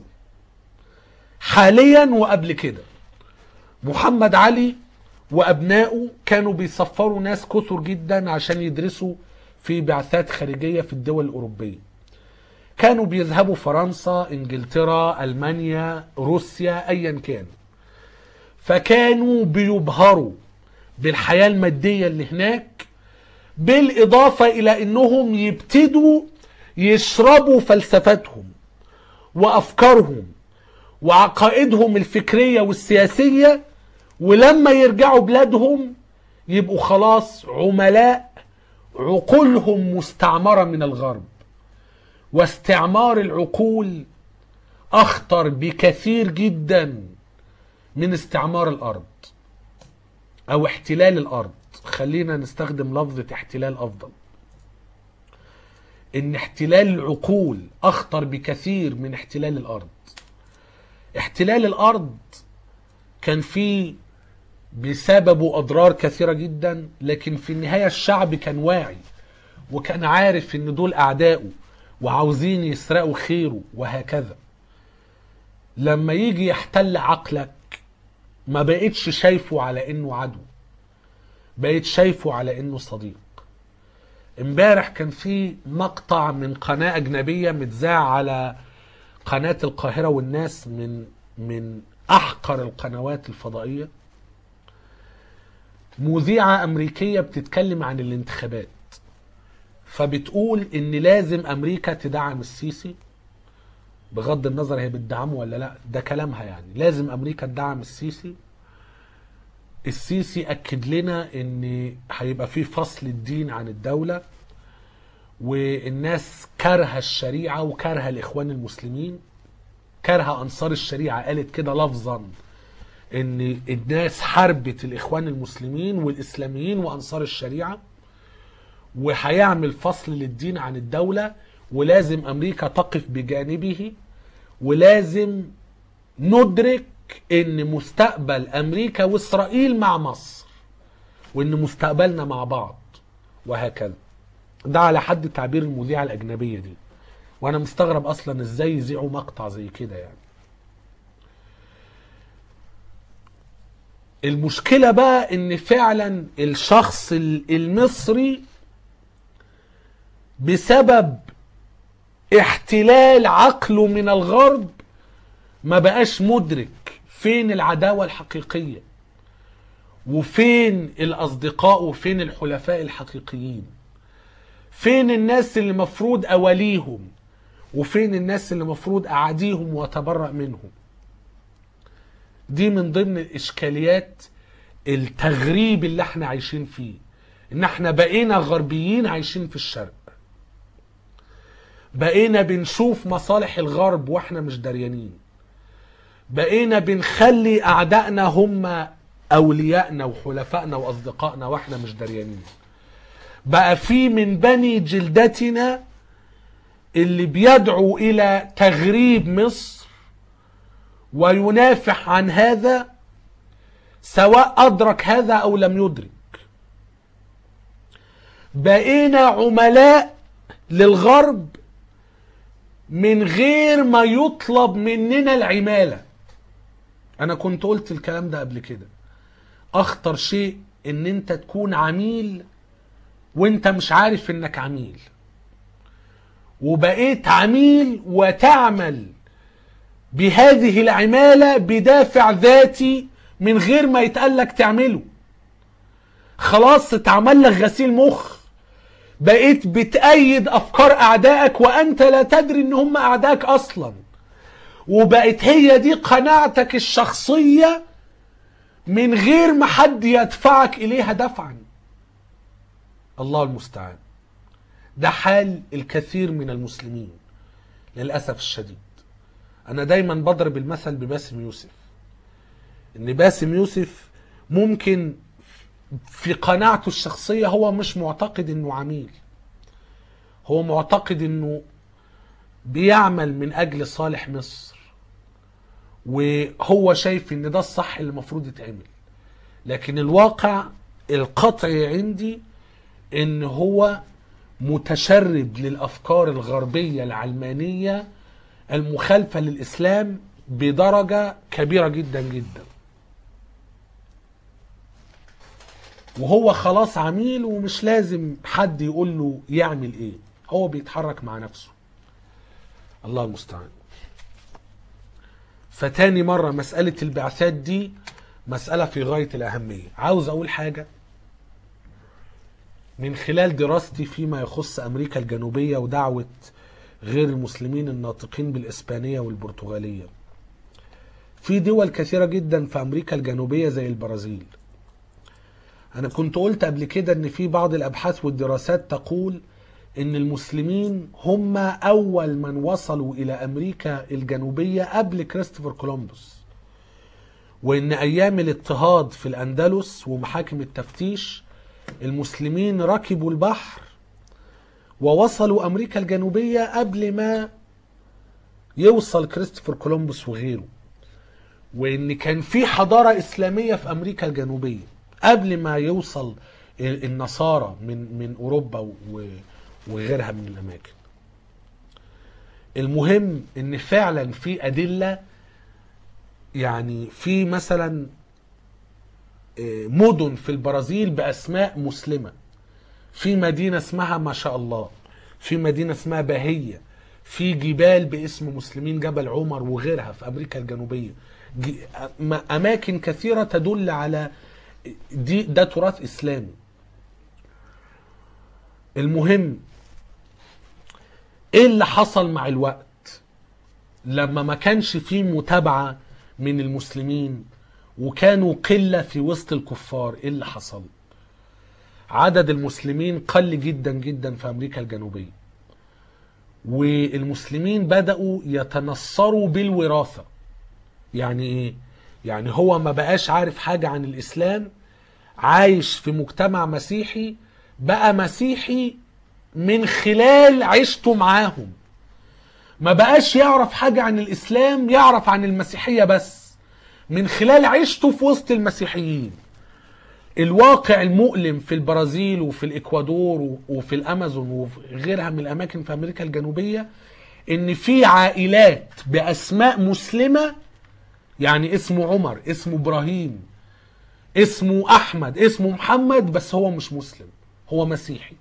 حاليا وقبل كده محمد علي وابنائه كانوا بيسفروا ناس كثر جدا عشان يدرسوا في بعثات خارجيه في الدول الاوروبيه كانوا بيذهبوا فرنسا انجلترا المانيا روسيا ايا كان فكانوا بيبهروا بالحياه الماديه اللي هناك بالاضافه الى انهم يبتدوا يشربوا فلسفتهم وافكارهم وعقائدهم الفكريه والسياسيه ولما يرجعوا بلادهم يبقوا خلاص عملاء عقولهم مستعمره من الغرب واستعمار العقول اخطر بكثير جدا من استعمار الارض او احتلال الارض خلينا نستخدم لفظة احتلال افضل ان احتلال العقول اخطر بكثير من احتلال الارض احتلال الارض كان فيه بسببه اضرار كثيرة جدا لكن في النهاية الشعب كان واعي وكان عارف ان دول اعدائه وعاوزين يسرقوا خيره وهكذا لما يجي يحتل عقلك ما بقتش شايفه على انه عدو بقيت شايفه على انه صديق امبارح كان في مقطع من قناة اجنبية متذاع على قناة القاهرة والناس من من احقر القنوات الفضائية مذيعة امريكية بتتكلم عن الانتخابات فبتقول ان لازم امريكا تدعم السيسي بغض النظر هي بتدعمه ولا لا ده كلامها يعني لازم امريكا تدعم السيسي السيسي اكد لنا ان هيبقى في فصل الدين عن الدولة والناس كارهه الشريعه وكارهه الاخوان المسلمين كارهه انصار الشريعه قالت كده لفظا ان الناس حربت الاخوان المسلمين والاسلاميين وانصار الشريعه وهيعمل فصل للدين عن الدوله ولازم امريكا تقف بجانبه ولازم ندرك ان مستقبل امريكا واسرائيل مع مصر وان مستقبلنا مع بعض وهكذا ده على حد تعبير المذيعه الاجنبيه دي وانا مستغرب اصلا ازاي يذيعوا مقطع زي كده يعني المشكله بقى ان فعلا الشخص ال- المصري بسبب احتلال عقله من الغرب ما بقاش مدرك فين العداوه الحقيقيه وفين الاصدقاء وفين الحلفاء الحقيقيين فين الناس اللي مفروض اواليهم وفين الناس اللي مفروض اعاديهم واتبرأ منهم دي من ضمن الاشكاليات التغريب اللي احنا عايشين فيه ان احنا بقينا غربيين عايشين في الشرق بقينا بنشوف مصالح الغرب واحنا مش دريانين بقينا بنخلي اعدائنا هم اوليائنا وحلفائنا واصدقائنا واحنا مش دريانين بقى في من بني جلدتنا اللي بيدعو الى تغريب مصر وينافح عن هذا سواء ادرك هذا او لم يدرك بقينا عملاء للغرب من غير ما يطلب مننا العماله انا كنت قلت الكلام ده قبل كده اخطر شيء ان انت تكون عميل وانت مش عارف انك عميل وبقيت عميل وتعمل بهذه العمالة بدافع ذاتي من غير ما يتقالك تعمله خلاص اتعمل لك غسيل مخ بقيت بتأيد أفكار أعدائك وأنت لا تدري إن هم أعدائك أصلا وبقت هي دي قناعتك الشخصية من غير ما حد يدفعك إليها دفعا الله المستعان ده حال الكثير من المسلمين للأسف الشديد أنا دايما بضرب المثل بباسم يوسف إن باسم يوسف ممكن في قناعته الشخصية هو مش معتقد إنه عميل هو معتقد إنه بيعمل من أجل صالح مصر وهو شايف إن ده الصح اللي المفروض يتعمل لكن الواقع القطعي عندي إن هو متشرد للافكار الغربيه العلمانيه المخالفه للاسلام بدرجه كبيره جدا جدا وهو خلاص عميل ومش لازم حد يقول له يعمل ايه هو بيتحرك مع نفسه الله المستعان فتاني مرة مسألة البعثات دي مسألة في غاية الأهمية عاوز أقول حاجة من خلال دراستي فيما يخص أمريكا الجنوبية ودعوة غير المسلمين الناطقين بالإسبانية والبرتغالية في دول كثيرة جدا في أمريكا الجنوبية زي البرازيل أنا كنت قلت قبل كده إن في بعض الأبحاث والدراسات تقول إن المسلمين هم أول من وصلوا إلى أمريكا الجنوبية قبل كريستوفر كولومبوس وإن أيام الاضطهاد في الأندلس ومحاكم التفتيش المسلمين ركبوا البحر ووصلوا أمريكا الجنوبية قبل ما يوصل كريستوفر كولومبوس وغيره وإن كان في حضارة إسلامية في أمريكا الجنوبية قبل ما يوصل النصارى من من أوروبا و وغيرها من الاماكن المهم ان فعلا في ادله يعني في مثلا مدن في البرازيل باسماء مسلمه في مدينه اسمها ما شاء الله في مدينه اسمها باهيه في جبال باسم مسلمين جبل عمر وغيرها في امريكا الجنوبيه اماكن كثيره تدل على دي ده تراث اسلامي المهم ايه اللي حصل مع الوقت لما ما كانش فيه متابعة من المسلمين وكانوا قلة في وسط الكفار ايه اللي حصل عدد المسلمين قل جدا جدا في امريكا الجنوبيه والمسلمين بداوا يتنصروا بالوراثه يعني ايه يعني هو ما بقاش عارف حاجه عن الاسلام عايش في مجتمع مسيحي بقى مسيحي من خلال عيشته معاهم ما بقاش يعرف حاجة عن الإسلام يعرف عن المسيحية بس من خلال عيشته في وسط المسيحيين الواقع المؤلم في البرازيل وفي الإكوادور وفي الأمازون وفي غيرها من الأماكن في أمريكا الجنوبية إن في عائلات بأسماء مسلمة يعني اسمه عمر اسمه إبراهيم اسمه أحمد اسمه محمد بس هو مش مسلم هو مسيحي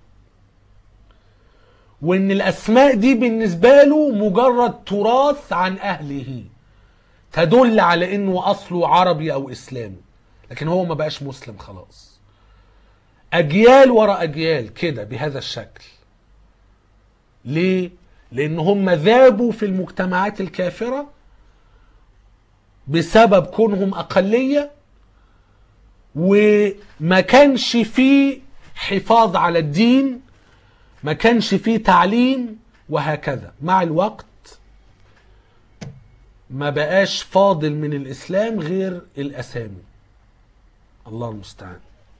وان الاسماء دي بالنسبه له مجرد تراث عن اهله تدل على انه اصله عربي او اسلامي لكن هو ما بقاش مسلم خلاص اجيال ورا اجيال كده بهذا الشكل ليه لان هم ذابوا في المجتمعات الكافره بسبب كونهم اقليه وما كانش فيه حفاظ على الدين ما كانش فيه تعليم وهكذا مع الوقت ما بقاش فاضل من الإسلام غير الأسامي الله المستعان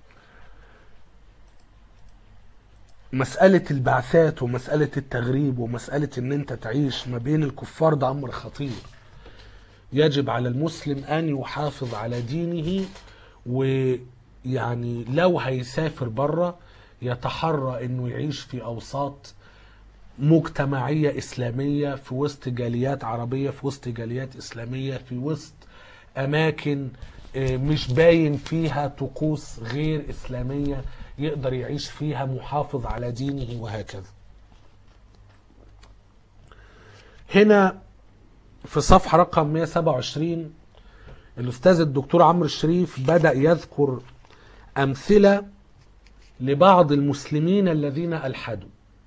مسألة البعثات ومسألة التغريب ومسألة ان انت تعيش ما بين الكفار ده امر خطير يجب على المسلم ان يحافظ على دينه ويعني لو هيسافر بره يتحرى انه يعيش في اوساط مجتمعيه اسلاميه في وسط جاليات عربيه في وسط جاليات اسلاميه في وسط اماكن مش باين فيها طقوس غير اسلاميه يقدر يعيش فيها محافظ على دينه وهكذا. هنا في صفحه رقم 127 الاستاذ الدكتور عمرو الشريف بدا يذكر امثله لبعض المسلمين الذين الحدوا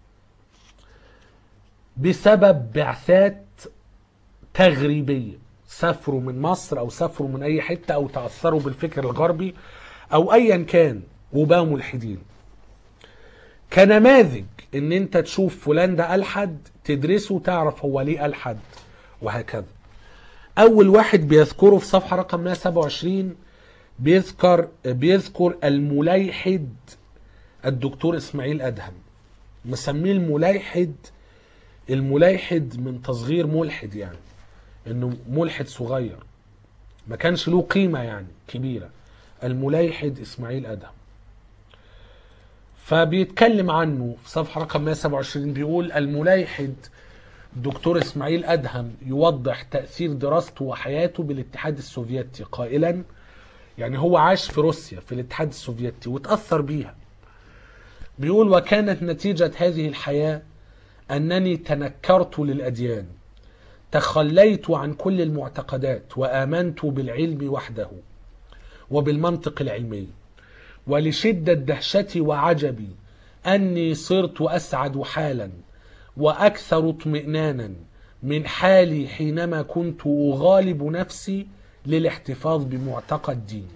بسبب بعثات تغريبيه سافروا من مصر او سافروا من اي حته او تاثروا بالفكر الغربي او ايا كان وبقوا ملحدين كنماذج ان انت تشوف فلان ده الحد تدرسه تعرف هو ليه الحد وهكذا اول واحد بيذكره في صفحه رقم 127 بيذكر بيذكر المليحد الدكتور اسماعيل ادهم مسميه المليحد المليحد من تصغير ملحد يعني انه ملحد صغير ما كانش له قيمه يعني كبيره المليحد اسماعيل ادهم فبيتكلم عنه في صفحه رقم 127 بيقول المليحد دكتور اسماعيل ادهم يوضح تاثير دراسته وحياته بالاتحاد السوفيتي قائلا يعني هو عاش في روسيا في الاتحاد السوفيتي وتاثر بيها بيقول وكانت نتيجه هذه الحياه انني تنكرت للاديان تخليت عن كل المعتقدات وامنت بالعلم وحده وبالمنطق العلمي ولشده دهشتي وعجبي اني صرت اسعد حالا واكثر اطمئنانا من حالي حينما كنت اغالب نفسي للاحتفاظ بمعتقد ديني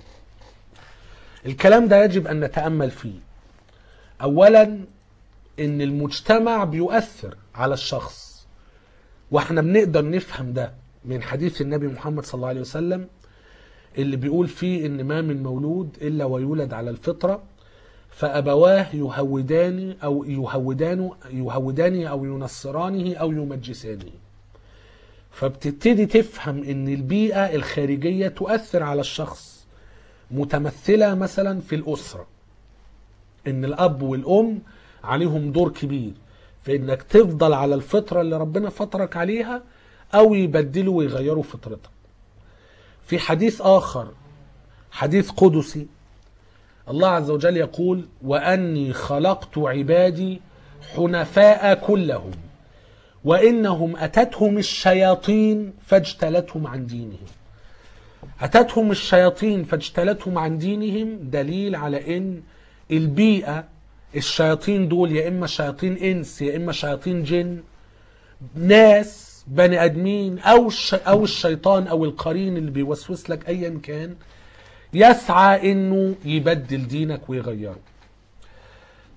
الكلام ده يجب ان نتامل فيه اولا ان المجتمع بيؤثر على الشخص واحنا بنقدر نفهم ده من حديث النبي محمد صلى الله عليه وسلم اللي بيقول فيه ان ما من مولود الا ويولد على الفطره فابواه يهودان او يهودان يهودانه او ينصرانه او يمجسانه فبتبتدي تفهم ان البيئه الخارجيه تؤثر على الشخص متمثله مثلا في الاسره ان الاب والام عليهم دور كبير في انك تفضل على الفطره اللي ربنا فطرك عليها او يبدلوا ويغيروا فطرتك في حديث اخر حديث قدسي الله عز وجل يقول واني خلقت عبادي حنفاء كلهم وانهم اتتهم الشياطين فاجتلتهم عن دينهم اتتهم الشياطين فاجتلتهم عن دينهم دليل على ان البيئه الشياطين دول يا اما شياطين انس يا اما شياطين جن ناس بني ادمين او الش... او الشيطان او القرين اللي بيوسوس لك ايا كان يسعى انه يبدل دينك ويغيره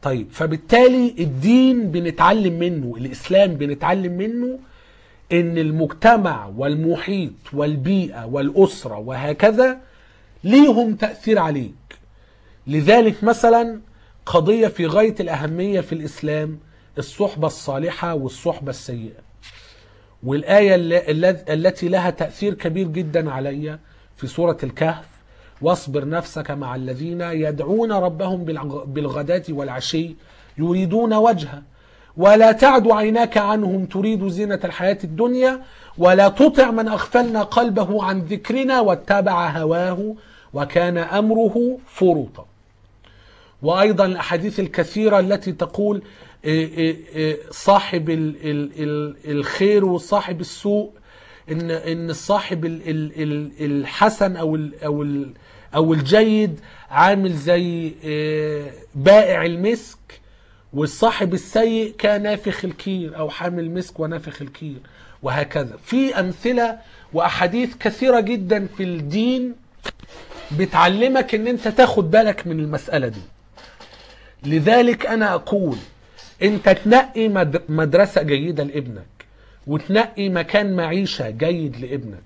طيب فبالتالي الدين بنتعلم منه الاسلام بنتعلم منه ان المجتمع والمحيط والبيئه والاسره وهكذا ليهم تاثير عليك لذلك مثلا قضيه في غايه الاهميه في الاسلام الصحبه الصالحه والصحبه السيئه والايه الل- الل- التي لها تاثير كبير جدا علي في سوره الكهف واصبر نفسك مع الذين يدعون ربهم بالغ- بالغداة والعشي يريدون وجهه ولا تعد عيناك عنهم تريد زينة الحياة الدنيا ولا تطع من أغفلنا قلبه عن ذكرنا واتبع هواه وكان أمره فرطا وأيضا الأحاديث الكثيرة التي تقول إيه إيه إيه صاحب ال- ال- ال- الخير وصاحب السوء ان ان الصاحب ال- ال- ال- الحسن او ال او ال او الجيد عامل زي إيه، بائع المسك والصاحب السيء كنافخ الكير او حامل مسك ونافخ الكير وهكذا في امثله واحاديث كثيره جدا في الدين بتعلمك ان انت تاخد بالك من المساله دي لذلك انا اقول انت تنقي مد- مدرسه جيده لابنك وتنقي مكان معيشه جيد لابنك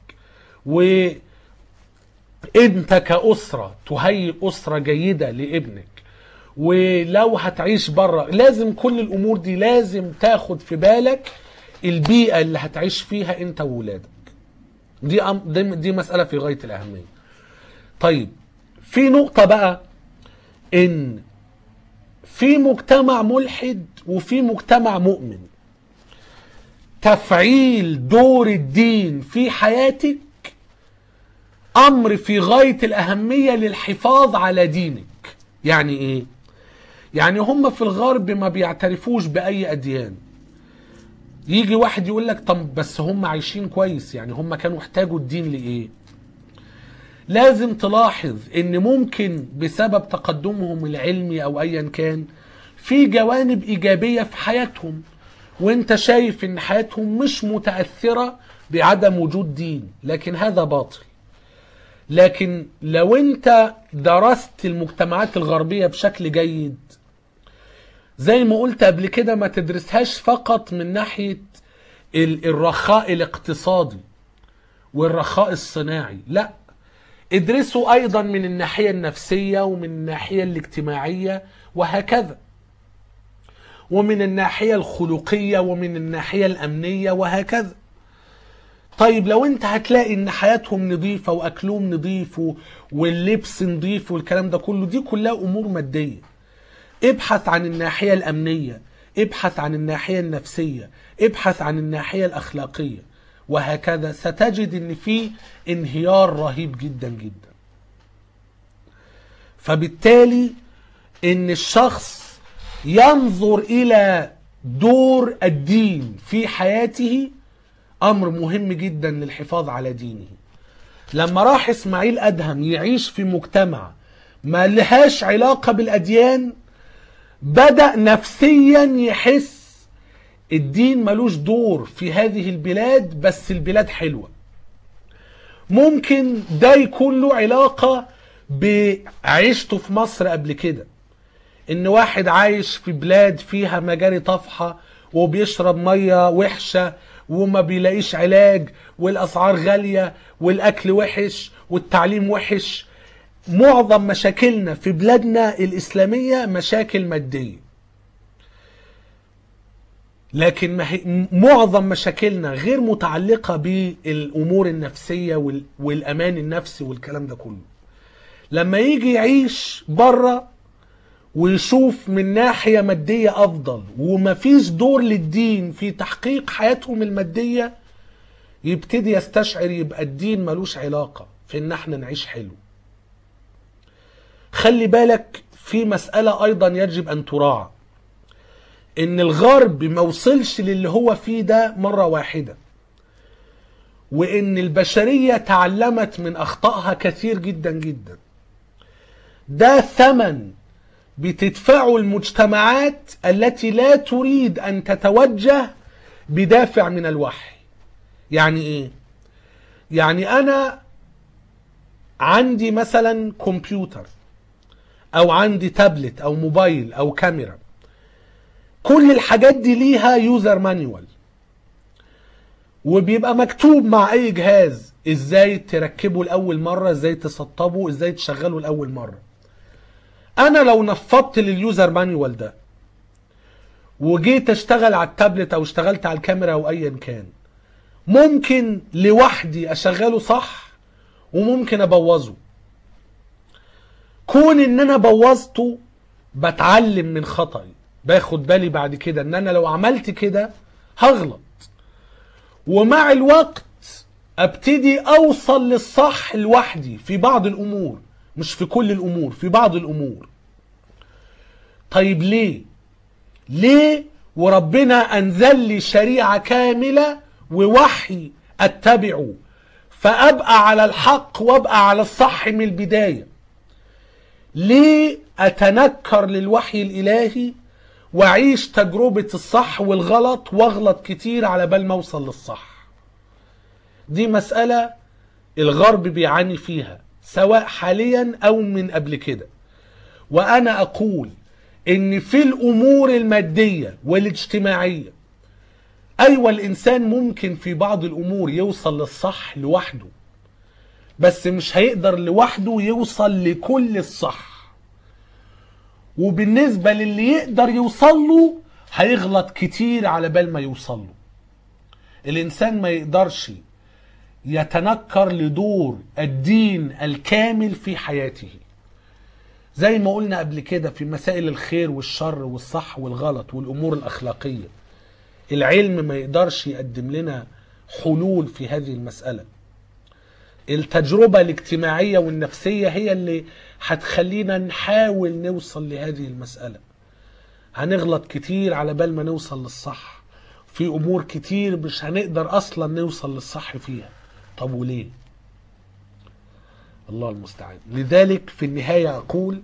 وانت كاسره تهيئ اسره جيده لابنك ولو هتعيش بره لازم كل الامور دي لازم تاخد في بالك البيئه اللي هتعيش فيها انت وولادك دي أم- دي دي مساله في غايه الاهميه طيب في نقطه بقى ان في مجتمع ملحد وفي مجتمع مؤمن تفعيل دور الدين في حياتك امر في غايه الاهميه للحفاظ على دينك يعني ايه يعني هم في الغرب ما بيعترفوش باي اديان يجي واحد يقول لك طب بس هم عايشين كويس يعني هم كانوا احتاجوا الدين لايه لازم تلاحظ ان ممكن بسبب تقدمهم العلمي او ايا كان في جوانب ايجابيه في حياتهم وانت شايف ان حياتهم مش متاثره بعدم وجود دين لكن هذا باطل لكن لو انت درست المجتمعات الغربيه بشكل جيد زي ما قلت قبل كده ما تدرسهاش فقط من ناحيه ال- الرخاء الاقتصادي والرخاء الصناعي لا ادرسوا ايضا من الناحيه النفسيه ومن الناحيه الاجتماعيه وهكذا ومن الناحيه الخلقيه ومن الناحيه الامنيه وهكذا طيب لو انت هتلاقي ان حياتهم نظيفه واكلهم نظيف و- واللبس نظيف والكلام ده كله دي كلها امور ماديه ابحث عن الناحيه الامنيه ابحث عن الناحيه النفسيه ابحث عن الناحيه الاخلاقيه وهكذا ستجد ان في انهيار رهيب جدا جدا فبالتالي ان الشخص ينظر الى دور الدين في حياته امر مهم جدا للحفاظ على دينه لما راح اسماعيل ادهم يعيش في مجتمع ما لهاش علاقه بالاديان بدا نفسيا يحس الدين ملوش دور في هذه البلاد بس البلاد حلوه ممكن ده يكون له علاقه بعيشته في مصر قبل كده ان واحد عايش في بلاد فيها مجاري طافحه وبيشرب ميه وحشه وما بيلاقيش علاج والاسعار غاليه والاكل وحش والتعليم وحش معظم مشاكلنا في بلادنا الاسلاميه مشاكل ماديه لكن ما هي معظم مشاكلنا غير متعلقه بالامور النفسيه وال- والامان النفسي والكلام ده كله لما يجي يعيش بره ويشوف من ناحية مادية أفضل ومفيش دور للدين في تحقيق حياتهم المادية يبتدي يستشعر يبقى الدين ملوش علاقة في إن احنا نعيش حلو خلي بالك في مسألة أيضا يجب أن تراعى إن الغرب ما وصلش للي هو فيه ده مرة واحدة وإن البشرية تعلمت من أخطائها كثير جدا جدا ده ثمن بتدفعه المجتمعات التي لا تريد ان تتوجه بدافع من الوحي يعني ايه يعني انا عندي مثلا كمبيوتر او عندي تابلت او موبايل او كاميرا كل الحاجات دي ليها يوزر مانيوال وبيبقى مكتوب مع اي جهاز ازاي تركبه لاول مره ازاي تسطبه ازاي تشغله لاول مره انا لو نفضت لليوزر مانيوال ده وجيت اشتغل على التابلت او اشتغلت على الكاميرا او ايا كان ممكن لوحدي اشغله صح وممكن ابوظه كون ان انا بوظته بتعلم من خطأي باخد بالي بعد كده ان انا لو عملت كده هغلط ومع الوقت ابتدي اوصل للصح لوحدي في بعض الامور مش في كل الامور في بعض الامور طيب ليه ليه وربنا انزل لي شريعه كامله ووحي اتبعه فابقى على الحق وابقى على الصح من البدايه ليه اتنكر للوحي الالهي واعيش تجربه الصح والغلط واغلط كتير على بال ما اوصل للصح دي مساله الغرب بيعاني فيها سواء حاليا او من قبل كده وانا اقول ان في الامور الماديه والاجتماعيه ايوه الانسان ممكن في بعض الامور يوصل للصح لوحده بس مش هيقدر لوحده يوصل لكل الصح وبالنسبه للي يقدر يوصل له هيغلط كتير على بال ما يوصل له الانسان ما يقدرش يتنكر لدور الدين الكامل في حياته زي ما قلنا قبل كده في مسائل الخير والشر والصح والغلط والامور الاخلاقيه العلم ما يقدرش يقدم لنا حلول في هذه المساله التجربه الاجتماعيه والنفسيه هي اللي هتخلينا نحاول نوصل لهذه المساله هنغلط كتير على بال ما نوصل للصح في امور كتير مش هنقدر اصلا نوصل للصح فيها طب وليه الله المستعان لذلك في النهايه اقول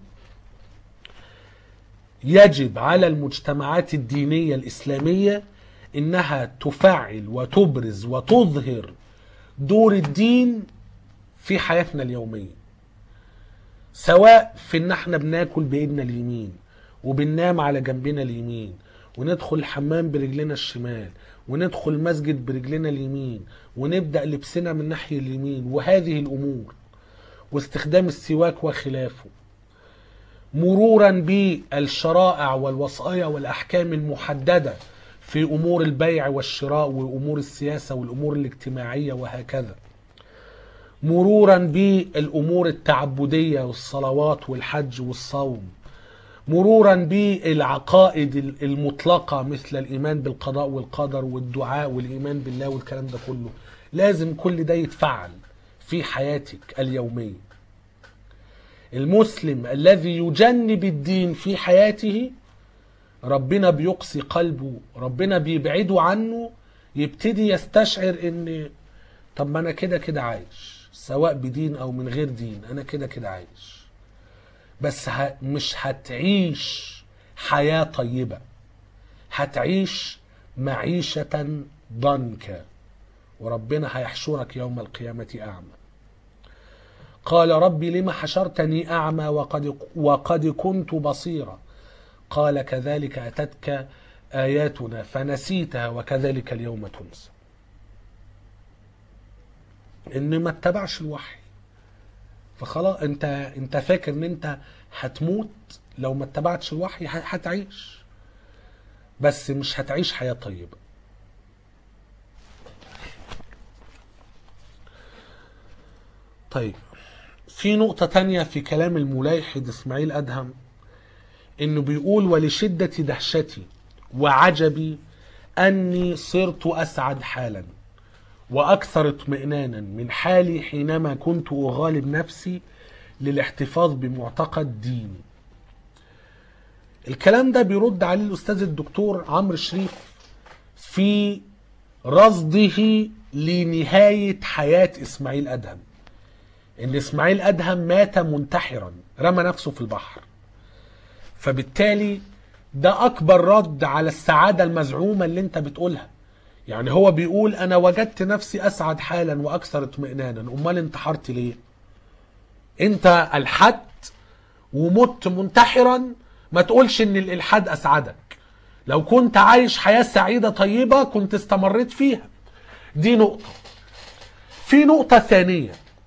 يجب على المجتمعات الدينيه الاسلاميه انها تفعل وتبرز وتظهر دور الدين في حياتنا اليوميه سواء في ان احنا بناكل بايدنا اليمين وبننام على جنبنا اليمين وندخل الحمام برجلنا الشمال وندخل مسجد برجلنا اليمين ونبدا لبسنا من ناحيه اليمين وهذه الامور واستخدام السواك وخلافه مرورا بالشرائع والوصايا والاحكام المحدده في امور البيع والشراء وامور السياسه والامور الاجتماعيه وهكذا مرورا بالامور التعبديه والصلوات والحج والصوم مرورا بالعقائد المطلقه مثل الايمان بالقضاء والقدر والدعاء والايمان بالله والكلام ده كله لازم كل ده يتفعل في حياتك اليوميه المسلم الذي يجنب الدين في حياته ربنا بيقسي قلبه ربنا بيبعده عنه يبتدي يستشعر ان طب ما انا كده كده عايش سواء بدين او من غير دين انا كده كده عايش بس ه... مش هتعيش حياة طيبة هتعيش معيشة ضنكا وربنا هيحشرك يوم القيامة أعمى قال ربي لم حشرتني أعمى وقد, وقد كنت بصيرا قال كذلك أتتك آياتنا فنسيتها وكذلك اليوم تنسى ان ما اتبعش الوحي فخلاص انت انت فاكر ان انت هتموت لو ما اتبعتش الوحي هتعيش بس مش هتعيش حياة طيبة طيب في نقطة تانية في كلام الملاحد اسماعيل أدهم انه بيقول ولشدة دهشتي وعجبي اني صرت اسعد حالا واكثر اطمئنانا من حالي حينما كنت اغالب نفسي للاحتفاظ بمعتقد ديني الكلام ده بيرد عليه الاستاذ الدكتور عمرو شريف في رصده لنهاية حياة اسماعيل ادهم ان اسماعيل ادهم مات منتحرا رمى نفسه في البحر فبالتالي ده اكبر رد على السعادة المزعومة اللي انت بتقولها يعني هو بيقول انا وجدت نفسي اسعد حالا واكثر اطمئنانا امال انتحرت ليه انت الحدت ومت منتحرا ما تقولش ان الالحاد اسعدك لو كنت عايش حياة سعيدة طيبة كنت استمريت فيها دي نقطة في نقطة ثانية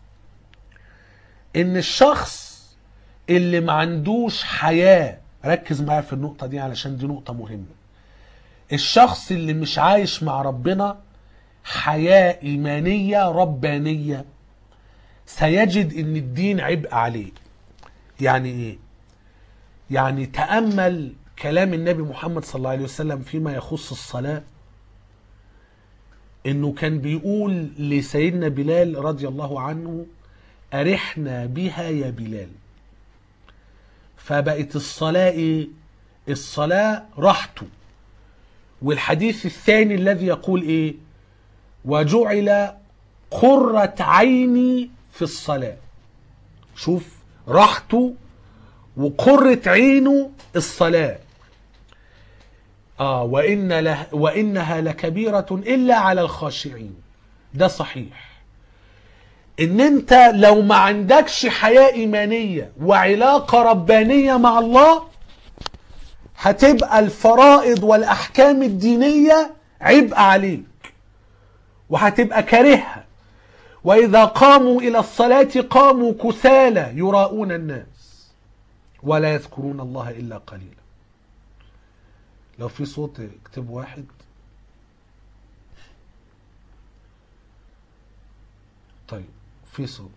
ان الشخص اللي ما عندوش حياة ركز معايا في النقطة دي علشان دي نقطة مهمة الشخص اللي مش عايش مع ربنا حياة إيمانية ربانية سيجد ان الدين عبء عليه يعني ايه يعني تأمل كلام النبي محمد صلى الله عليه وسلم فيما يخص الصلاة انه كان بيقول لسيدنا بلال رضي الله عنه أرحنا بها يا بلال فبقت الصلاة ايه الصلاة راحته والحديث الثاني الذي يقول ايه وجعل قرة عيني في الصلاة شوف راحته وقرة عينه الصلاة آه وإن له وإنها لكبيرة إلا على الخاشعين ده صحيح إن أنت لو ما عندكش حياة إيمانية وعلاقة ربانية مع الله هتبقى الفرائض والأحكام الدينية عبء عليك وهتبقى كارهها وإذا قاموا إلى الصلاة قاموا كسالى يراؤون الناس ولا يذكرون الله إلا قليلا لو في صوت اكتب واحد طيب في صوت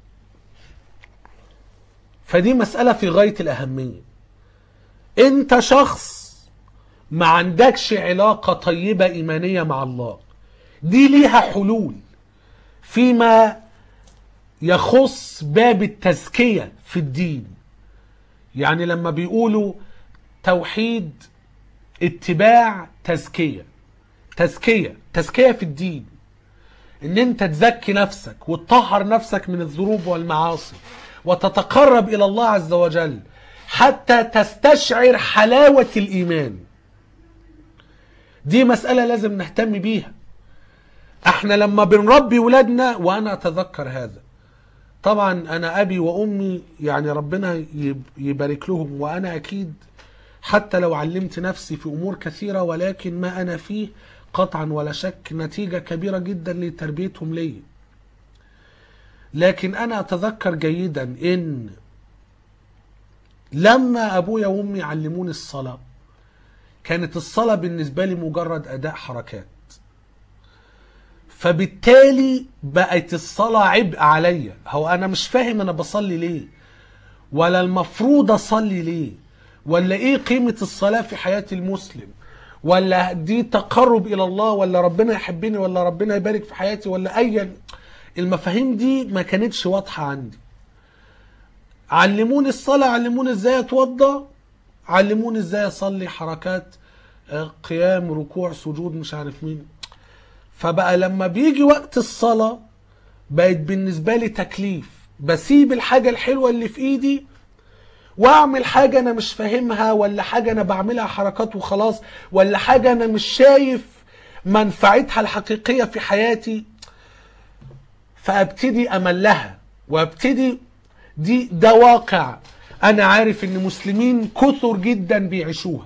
فدي مسألة في غاية الأهمية انت شخص ما عندكش علاقة طيبة إيمانية مع الله دي ليها حلول فيما يخص باب التزكية في الدين يعني لما بيقولوا توحيد اتباع تزكية تزكية تزكية في الدين ان انت تزكي نفسك وتطهر نفسك من الذنوب والمعاصي وتتقرب الى الله عز وجل حتى تستشعر حلاوة الايمان دي مسألة لازم نهتم بيها احنا لما بنربي ولادنا وانا اتذكر هذا طبعا انا ابي وامي يعني ربنا يبارك لهم وانا اكيد حتى لو علمت نفسي في امور كثيرة ولكن ما انا فيه قطعا ولا شك نتيجة كبيرة جدا لتربيتهم لي لكن انا اتذكر جيدا ان لما ابويا وامي علموني الصلاة كانت الصلاة بالنسبة لي مجرد اداء حركات فبالتالي بقت الصلاة عبء عليا هو انا مش فاهم انا بصلي ليه ولا المفروض اصلي ليه ولا ايه قيمة الصلاة في حياة المسلم ولا دي تقرب الى الله ولا ربنا يحبني ولا ربنا يبارك في حياتي ولا ايا المفاهيم دي ما كانتش واضحة عندي علموني الصلاة علموني ازاي اتوضى علموني ازاي اصلي حركات قيام ركوع سجود مش عارف مين فبقى لما بيجي وقت الصلاة بقت بالنسبة لي تكليف بسيب الحاجة الحلوة اللي في ايدي واعمل حاجة انا مش فاهمها ولا حاجة انا بعملها حركات وخلاص ولا حاجة انا مش شايف منفعتها الحقيقية في حياتي فابتدي املها وابتدي دي ده واقع انا عارف ان مسلمين كثر جدا بيعيشوها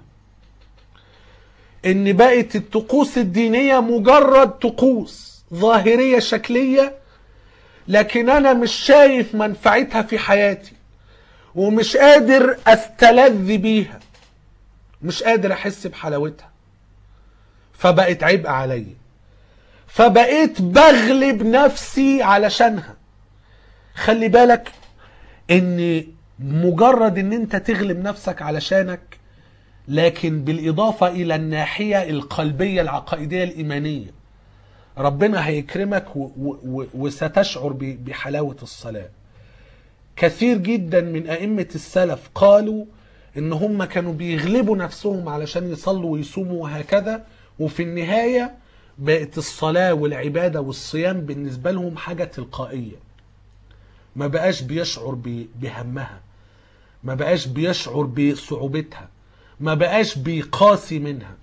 ان بقت الطقوس الدينية مجرد طقوس ظاهرية شكلية لكن انا مش شايف منفعتها في حياتي ومش قادر استلذ بيها مش قادر احس بحلاوتها فبقت عبء عليا فبقيت بغلب نفسي علشانها خلي بالك ان مجرد ان انت تغلب نفسك علشانك لكن بالاضافة الى الناحية القلبية العقائدية الايمانية ربنا هيكرمك و و وستشعر بحلاوة الصلاة كثير جدا من ائمة السلف قالوا ان هم كانوا بيغلبوا نفسهم علشان يصلوا ويصوموا وهكذا وفي النهاية بقت الصلاة والعبادة والصيام بالنسبة لهم حاجة تلقائية ما بقاش بيشعر بهمها ما بقاش بيشعر بصعوبتها ما بقاش بيقاسي منها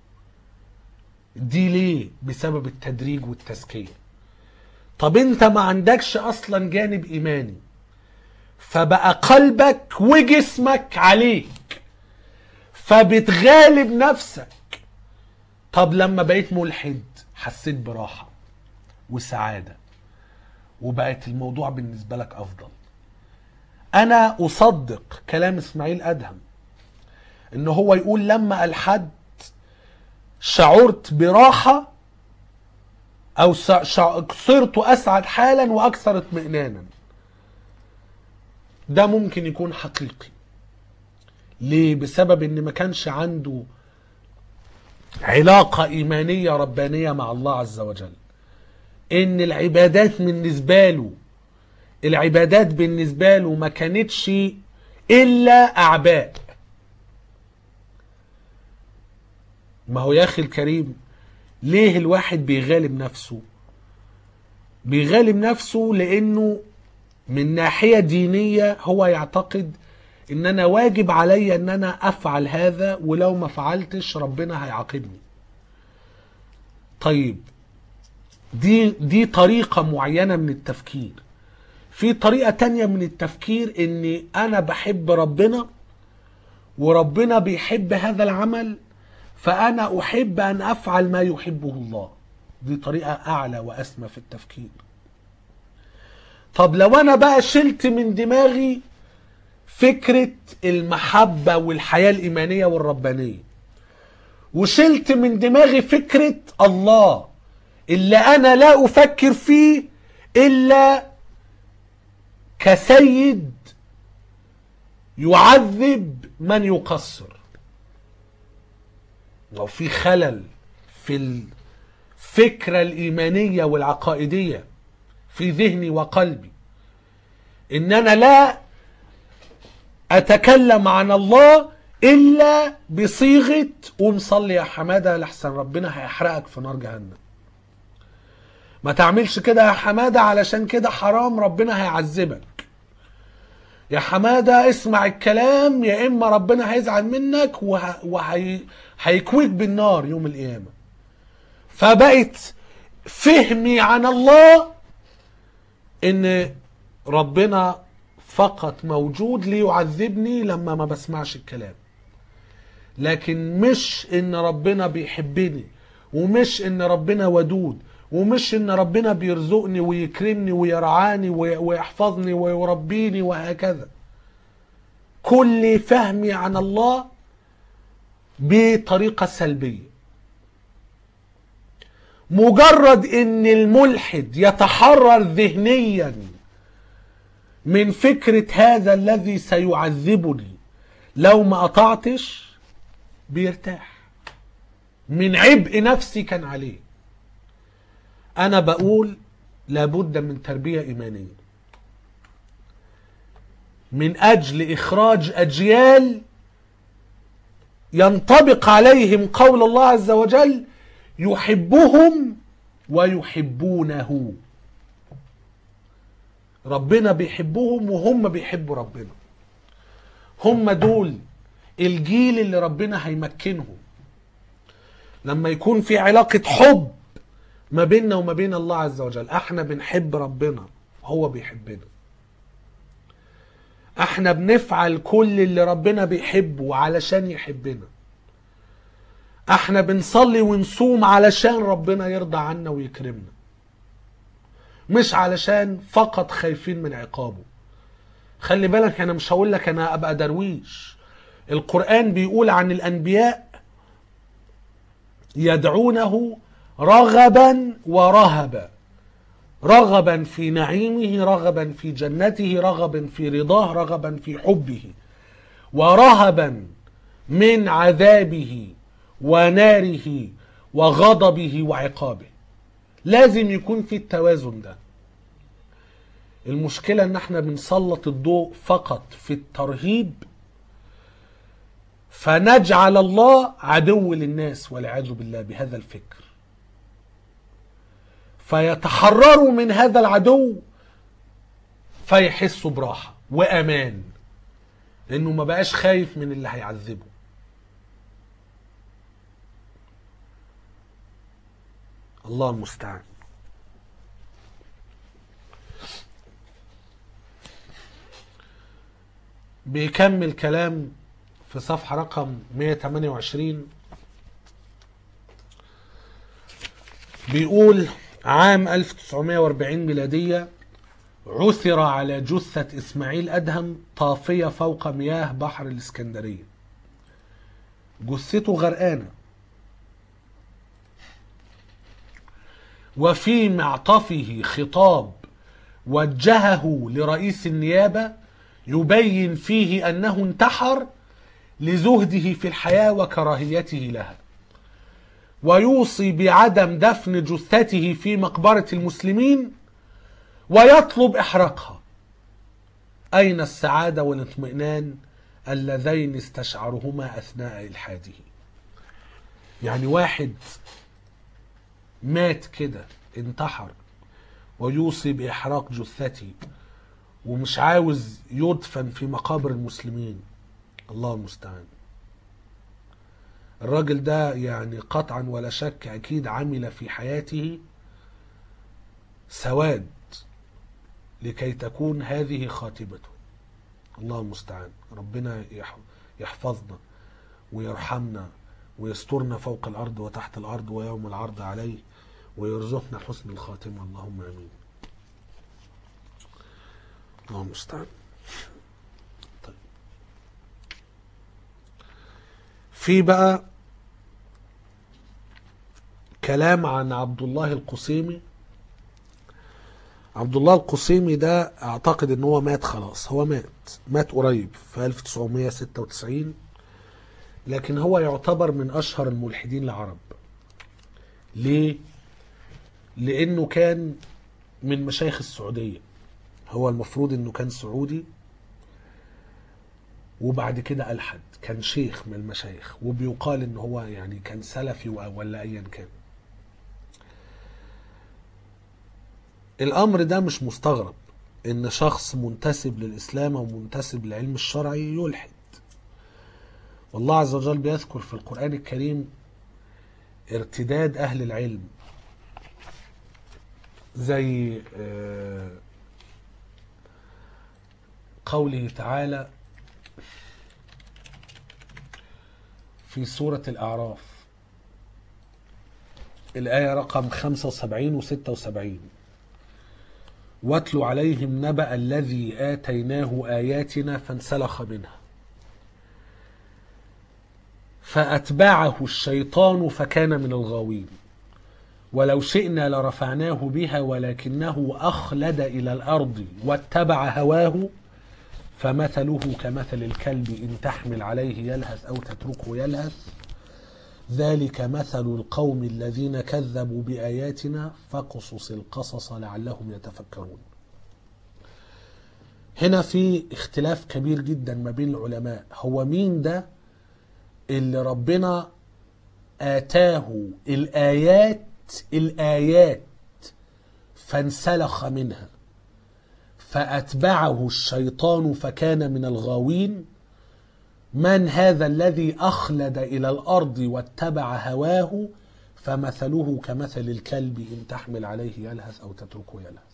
دي ليه بسبب التدريج والتزكية طب انت ما عندكش اصلا جانب ايماني فبقى قلبك وجسمك عليك فبتغالب نفسك طب لما بقيت ملحد حسيت براحة وسعادة وبقت الموضوع بالنسبة لك أفضل أنا أصدق كلام إسماعيل أدهم إن هو يقول لما ألحد شعرت براحة أو سع- شع- صرت أسعد حالا وأكثر اطمئنانا ده ممكن يكون حقيقي ليه بسبب ان ما كانش عنده علاقة إيمانية ربانية مع الله عز وجل إن العبادات بالنسبة له العبادات بالنسبة له ما كانتش إلا أعباء ما هو يا أخي الكريم ليه الواحد بيغالب نفسه بيغالب نفسه لأنه من ناحية دينية هو يعتقد ان انا واجب علي ان انا افعل هذا ولو ما فعلتش ربنا هيعاقبني طيب دي دي طريقة معينة من التفكير في طريقة تانية من التفكير اني انا بحب ربنا وربنا بيحب هذا العمل فانا احب ان افعل ما يحبه الله دي طريقة اعلى واسمى في التفكير طب لو انا بقى شلت من دماغي فكرة المحبة والحياة الإيمانية والربانية وشلت من دماغي فكرة الله اللي أنا لا أفكر فيه إلا كسيد يعذب من يقصر لو في خلل في الفكرة الإيمانية والعقائدية في ذهني وقلبي إن أنا لا اتكلم عن الله الا بصيغه قوم صلي يا حماده لحسن ربنا هيحرقك في نار جهنم ما تعملش كده يا حماده علشان كده حرام ربنا هيعذبك يا حماده اسمع الكلام يا اما ربنا هيزعل منك وه... وهي... هيكويك بالنار يوم القيامه فبقت فهمي عن الله ان ربنا فقط موجود ليعذبني لما ما بسمعش الكلام لكن مش ان ربنا بيحبني ومش ان ربنا ودود ومش ان ربنا بيرزقني ويكرمني ويرعاني وي- ويحفظني ويربيني وهكذا كل فهمي عن الله بطريقة سلبية مجرد ان الملحد يتحرر ذهنيا من فكرة هذا الذي سيعذبني لو ما قطعتش بيرتاح من عبء نفسي كان عليه انا بقول لابد من تربية ايمانية من اجل اخراج اجيال ينطبق عليهم قول الله عز وجل يحبهم ويحبونه ربنا بيحبهم وهم بيحبوا ربنا هم دول الجيل اللي ربنا هيمكنهم لما يكون في علاقة حب ما بيننا وما بين الله عز وجل احنا بنحب ربنا هو بيحبنا احنا بنفعل كل اللي ربنا بيحبه علشان يحبنا احنا بنصلي ونصوم علشان ربنا يرضى عنا ويكرمنا مش علشان فقط خايفين من عقابه خلي بالك انا مش هقول لك انا ابقى درويش القرآن بيقول عن الانبياء يدعونه رغبا ورهبا رغبا في نعيمه رغبا في جنته رغبا في رضاه رغبا في حبه ورهبا من عذابه وناره وغضبه وعقابه لازم يكون في التوازن ده المشكلة ان احنا بنسلط الضوء فقط في الترهيب فنجعل الله عدو للناس والعياذ بالله بهذا الفكر فيتحرروا من هذا العدو فيحسوا براحة وأمان لأنه ما بقاش خايف من اللي هيعذبه الله المستعان بيكمل كلام في صفحة رقم 128 بيقول عام 1940 ميلادية عثر على جثة إسماعيل أدهم طافية فوق مياه بحر الإسكندرية جثته غرقانة وفي معطفه خطاب وجهه لرئيس النيابة يبين فيه أنه انتحر لزهده في الحياة وكراهيته لها ويوصي بعدم دفن جثته في مقبرة المسلمين ويطلب إحراقها أين السعادة والاطمئنان اللذين استشعرهما أثناء إلحاده يعني واحد مات كده انتحر ويوصي بإحراق جثته ومش عاوز يدفن في مقابر المسلمين الله المستعان الراجل ده يعني قطعا ولا شك أكيد عمل في حياته سواد لكي تكون هذه خاتمته الله المستعان ربنا يح- يحفظنا ويرحمنا ويسترنا فوق الأرض وتحت الأرض ويوم العرض عليه ويرزقنا حسن الخاتمة اللهم آمين الله المستعان طيب في بقى كلام عن عبد الله القصيمي عبد الله القصيمي ده اعتقد ان هو مات خلاص هو مات مات قريب في 1996 لكن هو يعتبر من اشهر الملحدين العرب ليه لانه كان من مشايخ السعوديه هو المفروض انه كان سعودي وبعد كده الحد كان شيخ من المشايخ وبيقال ان هو يعني كان سلفي ولا ايا كان الامر ده مش مستغرب ان شخص منتسب للاسلام او منتسب للعلم الشرعي يلحد والله عز وجل بيذكر في القران الكريم ارتداد اهل العلم زي آه، قوله تعالى في سورة الأعراف الآية رقم 75 و 76 واتل عليهم نبأ الذي آتيناه آياتنا فانسلخ منها فأتبعه الشيطان فكان من الغاوين ولو شئنا لرفعناه بها ولكنه أخلد إلى الأرض واتبع هواه فمثله كمثل الكلب إن تحمل عليه يلهث أو تتركه يلهث ذلك مثل القوم الذين كذبوا بآياتنا فاقصص القصص لعلهم يتفكرون هنا في اختلاف كبير جدا ما بين العلماء هو مين ده اللي ربنا آتاه الآيات الآيات فانسلخ منها فأتبعه الشيطان فكان من الغاوين من هذا الذي أخلد إلى الأرض واتبع هواه فمثله كمثل الكلب إن تحمل عليه يلهث أو تتركه يلهث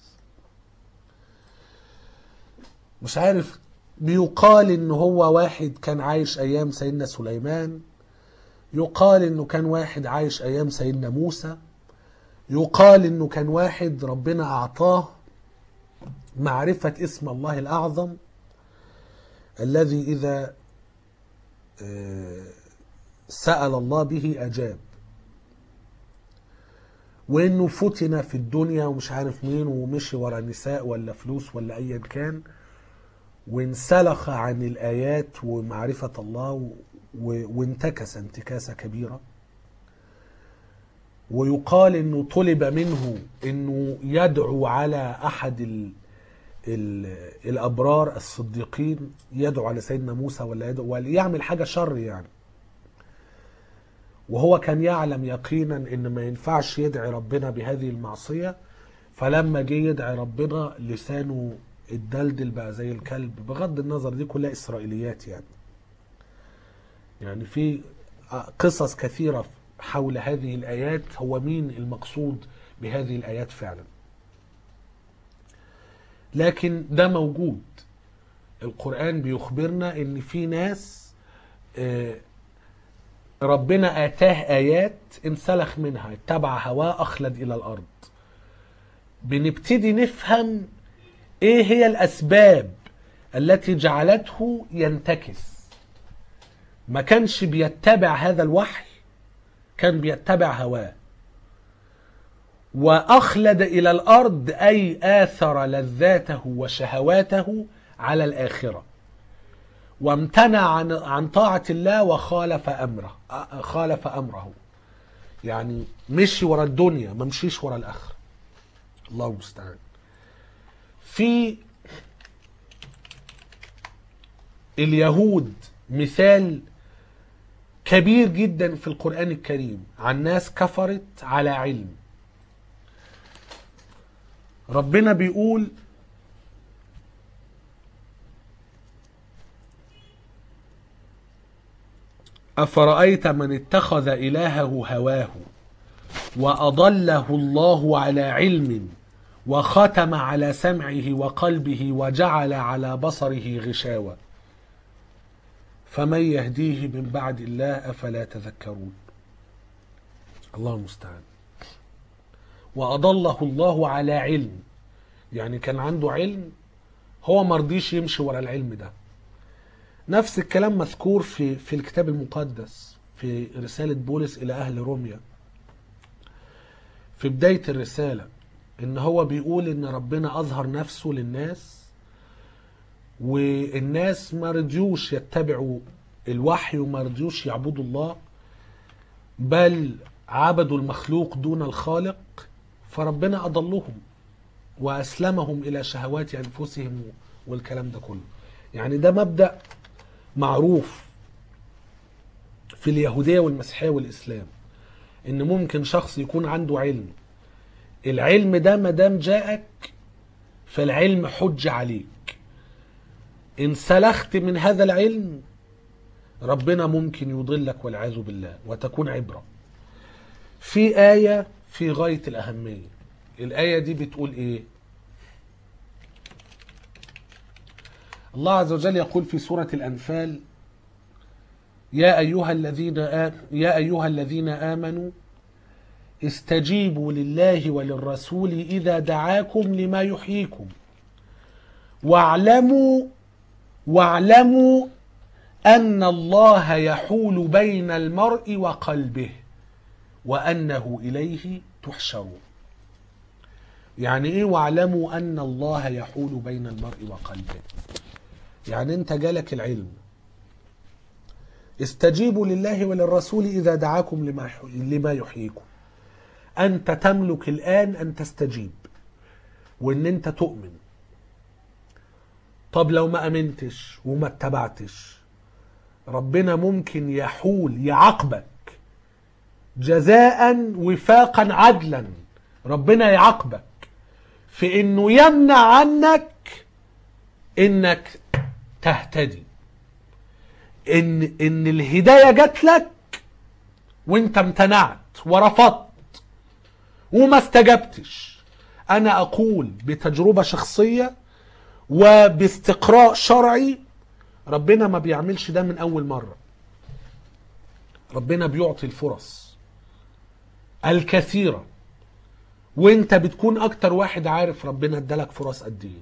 مش عارف بيقال إن هو واحد كان عايش أيام سيدنا سليمان يقال إنه كان واحد عايش أيام سيدنا موسى يقال إنه كان واحد ربنا أعطاه معرفة اسم الله الأعظم الذي إذا سأل الله به أجاب وإنه فتن في الدنيا ومش عارف مين ومشي ورا نساء ولا فلوس ولا أيا كان وانسلخ عن الآيات ومعرفة الله وانتكس انتكاسة كبيرة ويقال انه طلب منه انه يدعو على احد ال ال الابرار الصديقين يدعو على سيدنا موسى ولا يدعو ولا يعمل حاجه شر يعني وهو كان يعلم يقينا ان ما ينفعش يدعي ربنا بهذه المعصيه فلما جه يدعي ربنا لسانه الدلدل بقى زي الكلب بغض النظر دي كلها اسرائيليات يعني يعني في قصص كثيره حول هذه الايات هو مين المقصود بهذه الايات فعلا لكن ده موجود القرآن بيخبرنا ان في ناس آه، ربنا آتاه آيات انسلخ منها اتبع هواه أخلد إلى الأرض بنبتدي نفهم إيه هي الأسباب التي جعلته ينتكس ما كانش بيتبع هذا الوحي كان بيتبع هواه وأخلد إلى الأرض أي آثر لذاته وشهواته على الآخرة وامتنع عن عن طاعة الله وخالف أمره أ- خالف أمره يعني مشي ورا الدنيا ما مشيش ورا الآخرة الله المستعان في اليهود مثال كبير جدا في القرآن الكريم عن ناس كفرت على علم ربنا بيقول أفرأيت من اتخذ إلهه هواه وأضله الله على علم وختم على سمعه وقلبه وجعل على بصره غشاوة فمن يهديه من بعد الله أفلا تذكرون الله المستعان وأضله الله على علم يعني كان عنده علم هو مرضيش يمشي ورا العلم ده نفس الكلام مذكور في في الكتاب المقدس في رسالة بولس إلى أهل روميا في بداية الرسالة إن هو بيقول إن ربنا أظهر نفسه للناس والناس ما رضيوش يتبعوا الوحي وما رضيوش يعبدوا الله بل عبدوا المخلوق دون الخالق فربنا أضلهم وأسلمهم إلى شهوات أنفسهم والكلام ده كله يعني ده مبدأ معروف في اليهودية والمسيحية والإسلام إن ممكن شخص يكون عنده علم العلم ده مدام جاءك فالعلم حج عليك إن سلخت من هذا العلم ربنا ممكن يضلك والعياذ بالله وتكون عبرة في آية في غاية الأهمية الآية دي بتقول إيه الله عز وجل يقول في سورة الأنفال يا أيها الذين آ... يا أيها الذين آمنوا استجيبوا لله وللرسول إذا دعاكم لما يحييكم واعلموا واعلموا أن الله يحول بين المرء وقلبه وأنه إليه تحشرون يعني إيه واعلموا أن الله يحول بين المرء وقلبه يعني أنت جالك العلم استجيبوا لله وللرسول إذا دعاكم لما لما يحييكم أنت تملك الآن أن تستجيب وأن أنت تؤمن طب لو ما أمنتش وما اتبعتش ربنا ممكن يحول يعاقبك جزاء وفاقا عدلا ربنا يعاقبك في انه يمنع عنك انك تهتدي ان ان الهدايه جات لك وانت امتنعت ورفضت وما استجبتش انا اقول بتجربه شخصيه وباستقراء شرعي ربنا ما بيعملش ده من اول مره ربنا بيعطي الفرص الكثيره وانت بتكون اكتر واحد عارف ربنا ادالك فرص قد ايه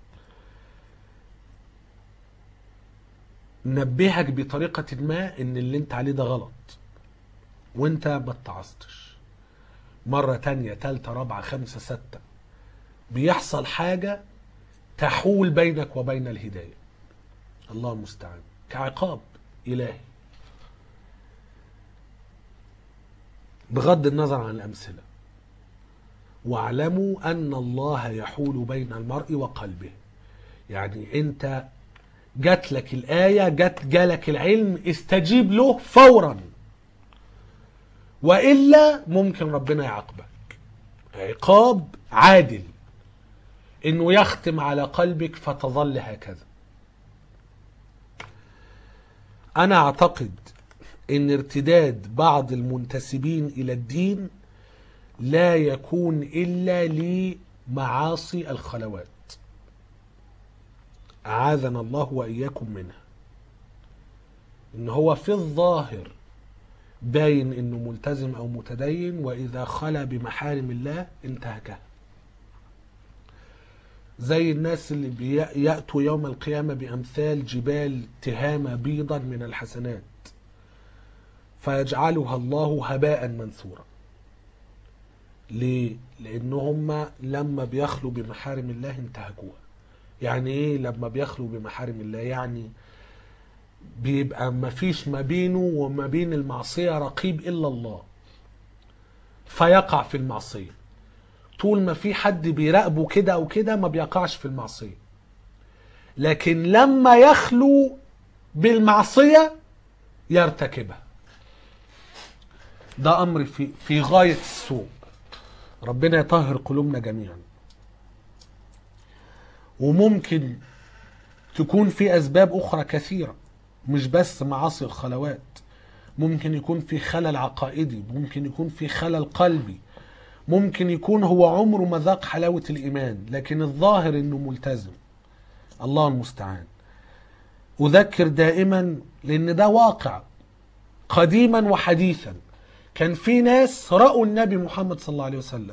نبهك بطريقة ما ان اللي انت عليه ده غلط وانت ما اتعظتش مرة تانية تالتة رابعة خمسة ستة بيحصل حاجة تحول بينك وبين الهداية الله المستعان كعقاب إلهي بغض النظر عن الأمثلة واعلموا أن الله يحول بين المرء وقلبه يعني أنت جات لك الآية جات جالك العلم استجيب له فورا وإلا ممكن ربنا يعاقبك عقاب عادل انه يختم على قلبك فتظل هكذا انا اعتقد ان ارتداد بعض المنتسبين الى الدين لا يكون الا لمعاصي الخلوات اعاذنا الله واياكم منها ان هو في الظاهر باين انه ملتزم او متدين واذا خلا بمحارم الله انتهكها زي الناس اللي بيأتوا يوم القيامة بأمثال جبال تهامة بيضا من الحسنات فيجعلها الله هباء منثورا ليه؟ لأن هم لما بيخلوا بمحارم الله انتهكوها يعني ايه لما بيخلوا بمحارم الله يعني بيبقى ما فيش ما بينه وما بين المعصية رقيب إلا الله فيقع في المعصية طول ما في حد بيراقبه كده أو كده ما بيقعش في المعصية لكن لما يخلو بالمعصية يرتكبها ده أمر في, في غاية السوء ربنا يطهر قلوبنا جميعا وممكن تكون في أسباب أخرى كثيرة مش بس معاصي الخلوات ممكن يكون في خلل عقائدي ممكن يكون في خلل قلبي ممكن يكون هو عمره ما ذاق حلاوة الإيمان لكن الظاهر إنه ملتزم الله المستعان أذكر دائما لأن ده واقع قديما وحديثا كان في ناس رأوا النبي محمد صلى الله عليه وسلم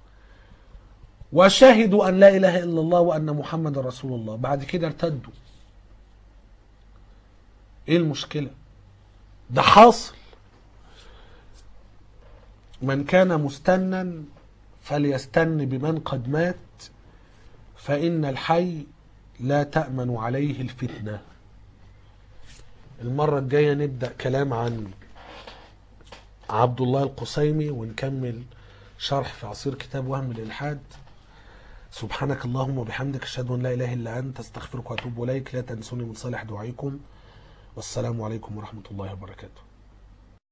وشهدوا أن لا إله إلا الله وأن محمد رسول الله بعد كده ارتدوا ايه المشكلة ده حاصل من كان مستنا فليستن بمن قد مات فإن الحي لا تأمن عليه الفتنة المرة الجاية نبدأ كلام عن عبد الله القصيمي ونكمل شرح في عصير كتاب وهم الإلحاد سبحانك اللهم وبحمدك أشهد أن لا إله إلا أنت أستغفرك وأتوب إليك لا تنسوني من صالح دعائكم والسلام عليكم ورحمة الله وبركاته